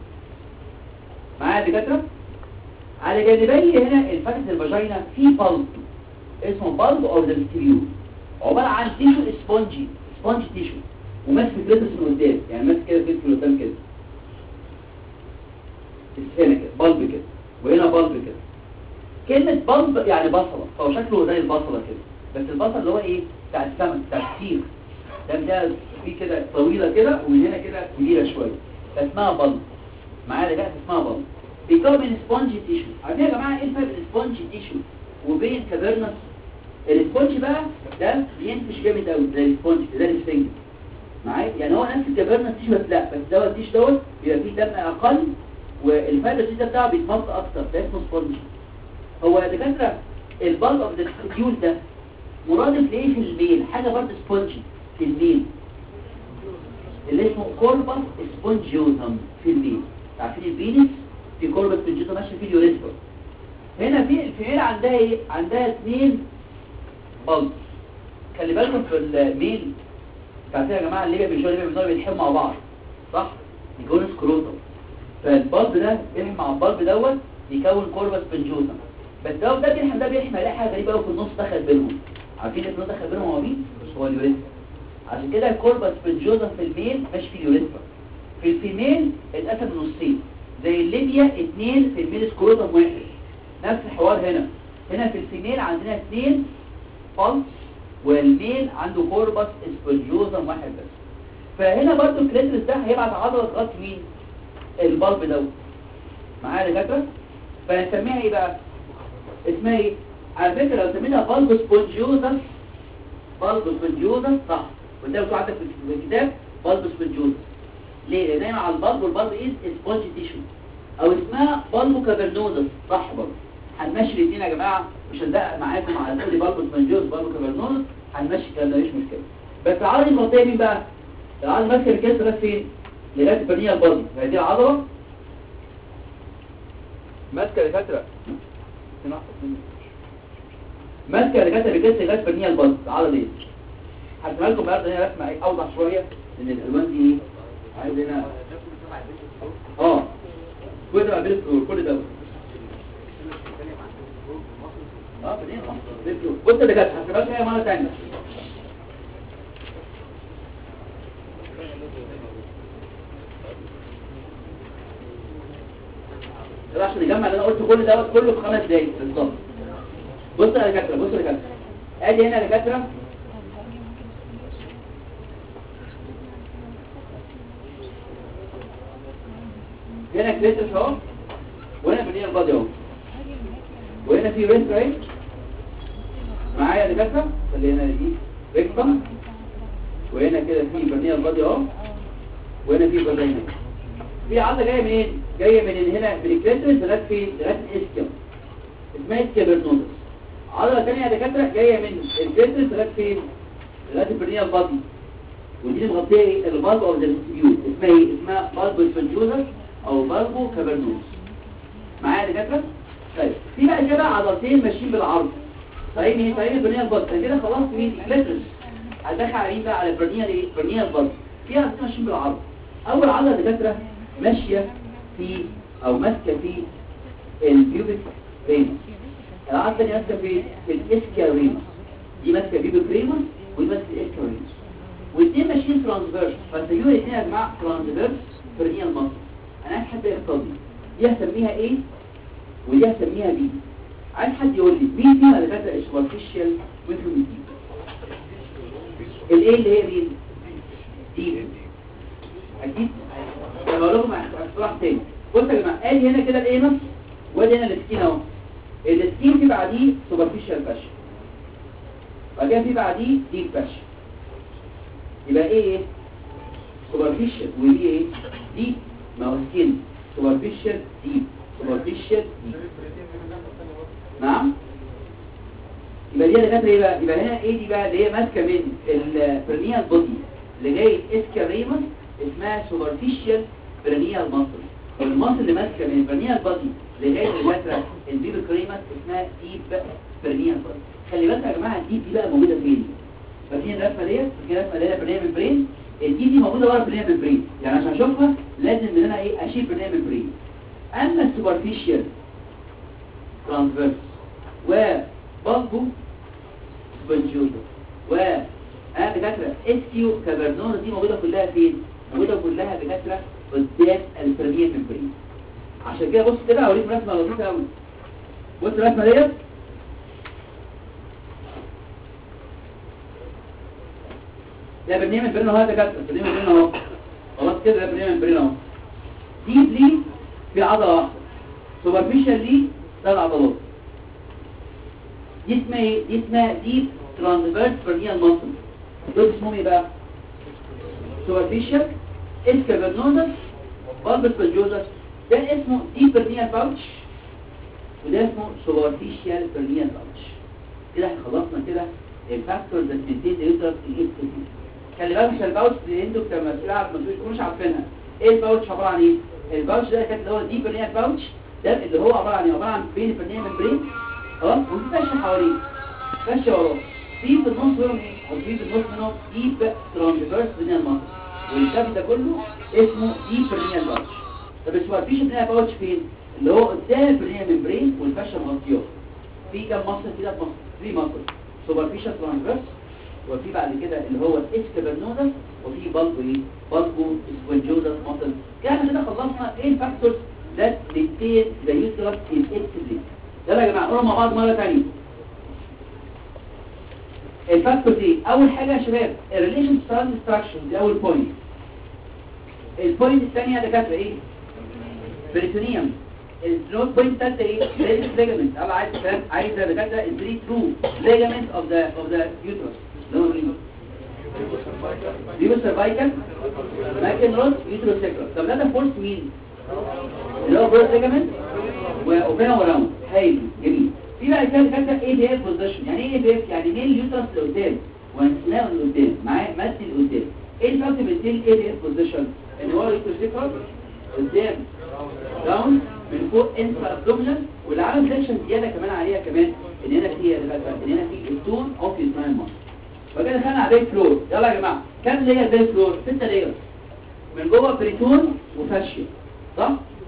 معايا دكاتره على جانبي هنا الفتحة الفاجينا في بلب اسمه بلب او ذا عبارة عن تيشو اسبونجي سبونج تيشو وماسك الجلدس من قدام يعني ماسك كده كده من قدام كده هنا كده بلب كده وهنا بلب كده كلمة بلب يعني بصلة فهو شكله زي البصلة كده بس البصل اللي هو ايه بتاع السمك بتاع الفسيخ ده ده في كده طويلة كده ومن هنا كده كبيرة شوية فاسمها بلب معايا ده اسمها بلب بيكون من سبونج تيشو عارفين يا جماعة ايه الفرق بين سبونج تيشو وبين كافيرنس السبونج بقى ده بينفش جامد قوي زي السبونج زي السفنج معايا يعني هو نفس الكافيرنس تيشو بس لا بس دوت التيشو دوت بيبقى فيه دم اقل والفايبر ده بتاعه بيتمط اكتر ده اسمه سبونج هو يا دكاتره البلب اوف ذا ستيول ده مرادف لايه في الميل حاجه برضه سبونجي في الميل اللي اسمه كوربس سبونجيوزم في الميل عارفين البينس في كوربس سبونجيوزم ماشي فيه اليوريثرا هنا في الفيميل عندها ايه عندها اثنين بلب خلي بالكم في الميل عارفين يا جماعه الليبيا بالجوع الليبيا بالجوع بيلحموا مع بعض صح يكون سكروتم فالبلب ده بيلحم مع البلب دوت يكون كوربس سبونجيوزم بس لو ده بيلحم ده بيلحم يلاقي حاجه غريبه قوي في النص دخل بينهم عارفين النص دخل بينهم هو مين هو اليوريثرا عشان كده الكوربس سبونجيوزم في الميل مش في اليوريثرا في الفيميل اتقسم نصين زي الليبيا اتنين في الميل سكروتم واحد نفس الحوار هنا هنا في الفيميل عندنا اتنين بلس والميل عنده كوربس سبونجيوزم واحد بس فهنا برضو الكليترس ده هيبعت عضله تغطي مين البلب دوت معايا يا دكاتره فهنسميها ايه بقى اسمها ايه على فكره لو سميناها بلب سبونجيوزم بلب سبونجيوزم صح وده بتوع عندك في الكتاب بلب سبونجيوزم ليه لان هي مع البلب والبلب ايه سبونج تيشو او اسمها بلب كافرنوزس صح برضه هنمشي الاثنين يا جماعه مش هندقق معاكم على كل بلب سبونجيوز بلب كافرنوزس هنمشي الكلام ده مفيش مشكله بس العضله المغطيه مين بقى العضله ماسكه الجسم ده فين لغايه البنيه البلبي هذه العضله ماسكه الفتره ماسكه لغايه الجسم لغايه البنيه البلبي العضله دي هرسمها لكم النهارده هنا رسمه ايه اوضح شويه ان الالوان دي ايه عايز هنا كل ده بيل فلور كل ده اه بدين بيل فلور بص اللي كانت هسيبها هي مره ثانيه ده عشان نجمع اللي انا قلت كل دوت كله في خمس دقايق بالظبط بص يا دكاتره بص يا دكاتره ادي هنا يا دكاتره هنا كليتس اهو وهنا بنيه البادي اهو وهنا في ريست رايت معايا يا دكاتره اللي هنا دي ريكتم وهنا كده في بنيه البادي اهو وهنا في فاجينا في عضله جايه منين جايه من هنا من الكليتس لغايه فين لغايه الاسكيوم اسمها اسكيابرنوزس عضله ثانيه يا دكاتره جايه من الكليتس لغايه فين لغايه البنيه البادي ودي اللي مغطيه ايه البالب اوف ذا ديستريبيوت اسمها ايه اسمها بالب سبنجوزس او بالبو كابرنوس معايا يا دكاتره طيب في بقى كده عضلتين ماشيين بالعرض طيب ايه طيب البرنيه البط انا كده خلاص مين كليترس هدخل على مين بقى على البرنيه ايه البرنيه البط في عضلتين ماشيين بالعرض اول عضله يا دكاتره ماشيه في او ماسكه في البيوبيك ريموس العضله الثانيه ماسكه في في الاسكيا ريموس دي ماسكه بيوبيك ريموس ودي ماسكه الاسكيا ريموس والاثنين ماشيين ترانسفيرس فالتجربه الاثنين يا جماعه ترانسفيرس برنيه المصل انا عايز حد يختار دي هسميها ايه ودي هسميها بي عايز حد يقول لي مين فيها اللي فاتت السوبرفيشال وينفيوم دي الايه اللي هي مين دي اكيد لما اقول لكم اختراع تاني بصوا يا جماعه ادي هنا كده الانس وادي هنا السكين اهو السكين في بعديه سوبرفيشال فاشن بعد كده في بعديه ديب فاشن يبقى ايه سوبرفيشال ودي ايه دي ما هو سكين سوبرفيشال ديب سوبرفيشال ديب نعم يبقى دي اللي كانت ايه بقى يبقى هنا ايه دي بقى اللي هي ماسكه من البرنيال بودي اللي جاي اسكاريمس اسمها سوبرفيشال برنيال ماسل والماسل اللي ماسكه من البرنيال بودي اللي جاي الجاترا الديب كريمس اسمها ديب برنيال بودي خلي بالك يا جماعه الديب دي بقى موجوده فين فاكرين الرسمه ديت فاكرين الرسمه اللي هي برنيال ممبرين الدي دي موجوده ورا برنيال ممبرين يعني عشان اشوفها لازم ان انا ايه اشيل برنيال ممبرين اما السوبرفيشال ترانسفيرس وبالبو سبنجيوتا و انا دكاتره اسكيو كابرنون دي موجوده كلها فين موجوده كلها دكاتره قدام البرنيال ممبرين عشان كده بص كده هوريك رسمه لطيفه قوي بص الرسمه ديت ده برنامج برين اهو ده كده برنامج برين اهو خلاص كده ده برنامج برين اهو ديب لي في عضله واحده سوبرفيشال لي ثلاث عضلات دي اسمها ايه دي اسمها ديب ترانسفيرس برنيال ماسل دول اسمهم ايه بقى سوبرفيشال اسكافرنوزس بالبس بلجوزس ده اسمه ديب برنيال باوتش وده اسمه سوبرفيشال برنيال باوتش كده احنا خلصنا كده الفاكتورز that maintain the uterus elasticity خلي بالك عشان الباوتش اللي انتوا كما مسؤول ما تكونوش عارفينها ايه الباوتش عباره عن ايه الباوتش ده كان اللي هو الديب برنيال باوتش ده اللي هو عباره عن ايه عباره عن بين البرنيال ممبرين خلاص وفي فشه حواليه فشه وراه في في النص منهم ايه او في في النص منهم ديب ترانسفيرس برنيال ماسل والكاب ده كله اسمه ديب برنيال باوتش طب السوبرفيشال برنيال باوتش فين اللي هو قدام البرنيال ممبرين والفشه مغطياه في كام مصل كده مصل 3 مصل سوبرفيشال ترانسفيرس وفي بعد كده اللي هو اسكابرنوزس وفي بالبو ايه بالبو سبونجوزس مصل كده كده خلصنا ايه الفاكتورز that maintain the uterus in its place يلا يا جماعه نقول مع بعض مره ثانيه الفاكتور دي اول حاجه يا شباب الريليشن ستراكشر دي اول بوينت البوينت الثانيه يا دكاتره ايه بريتونيوم النوت بوينت الثالثه ايه ريليس ليجامنت انا عايز فاهم عايز يا دكاتره الثري ترو ليجامنت اوف ذا اوف ذا يوترس اللي هو مين ديبو سيرفايكال ماكن روت يوترو سيكرال طب ده فورس مين اللي هو بروس ليجامنت واوبنا وراوند هايل جميل في بقى كده كده ايه بي اف بوزيشن يعني ايه بي اف يعني مين اليوترس لقدام وانسلاو لقدام معاه مد لقدام ايه الفرق بين الايه بي اف بوزيشن اللي هو اليوترس سيكرال قدام داون من فوق انفرا ابدومينال واللي عامل سيكشن زياده كمان عليها كمان ان هنا في ان هنا في التون اوف السمايل ماسل فكده دخلنا على البيت فلور يلا يا جماعه كام لير بيت فلور ستة لير من جوه بريتون وفاشيا صح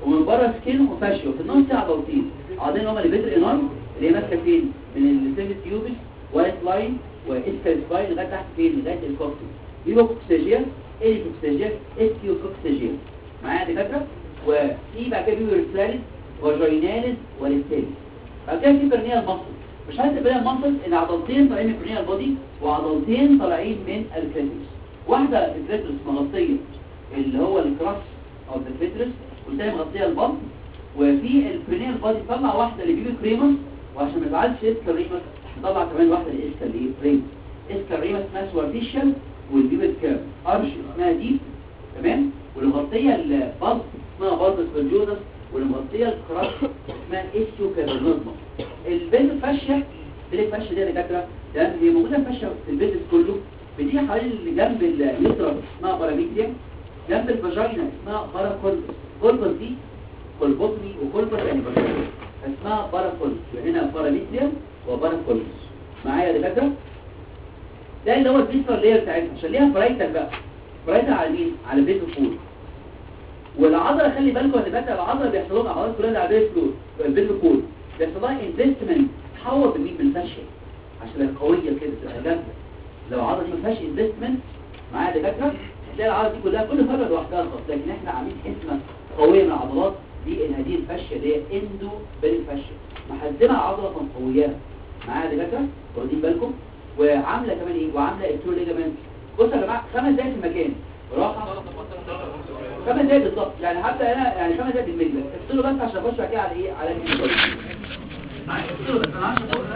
ومن بره سكين وفاشيا وفي النص في عضلتين عضلين هما اللي بيتر انار اللي هي ماسكه فين من السيفت تيوبس وايت لاين واسكال سباين لغايه تحت فين لغايه الكوكسيس بيبوكسيجيا اليكوكسيجيا اسكيوكوكسيجيا معايا يا دكاتره وفي بعد كده بيبقى ريسلاليس وجايناليس وليستاليس بعد كده في برنيال مصل مش عايز البرنيال مصل ان عضلتين طالعين من البرنيال بودي وعضلتين طالعين من الكريتوس واحده الكريتوس مغطيه اللي هو الكراس او الكريتوس والثانيه مغطيه البطن وفي البرنيال بودي طلع واحده اللي بيبي كريموس وعشان ما يزعلش اسكال ريموس طلع كمان واحده الاسكال اللي هي ريموس اسكال ريموس اسمها سوارفيشال والبيبت كيرف ارش اسمها ديب تمام واللي مغطيه البلط اسمها بلطس بالجودس واللي مغطيه الكراس اسمها اسيو كابرنوزما البيت الفاشيه البيت الفاشيه دي يا دكاتره ده هي موجوده فاشيه في البيت كله بتيجي حوالين اللي جنب اليوترس اسمها باراميتريا جنب الفاجينا اسمها باراكولبس كولبس دي كولبوتمي وكولبس يعني فاجينا اسمها باراكولبس يبقى هنا باراميتريا وباراكولبس معايا يا دكاتره ده اللي هو البيستر لير بتاعتها عشان ليها برايتر بقى برايتر على مين على البيت الفول والعضله خلي بالكم ان بقى العضله بيحصل لها عضلات كلها اللي على البيت فلور البيت الفول بيحصل لها انفستمنت تحول بمين بالفاشيه عشان تبقى قويه كده تبقى جامده لو العضله دي ما فيهاش انفستمنت معايا دكاتره هتلاقي العضله دي كلها كل فرد لوحدها خالص لكن احنا عاملين حزمه قويه من العضلات دي ان هذه الفاشيه اللي هي اندو بالفاشيه محزمه العضله مقوياها معايا يا دكاتره واخدين بالكم وعامله كمان ايه وعامله الترو ليجامنت بصوا يا جماعه خمس دقايق في المكان راحه خمس دقايق بالظبط يعني حتى انا يعني خمس دقايق بالمجلس افصلوا بس عشان اخش بعد كده على ايه على الانسولين معايا افصلوا بس انا عشان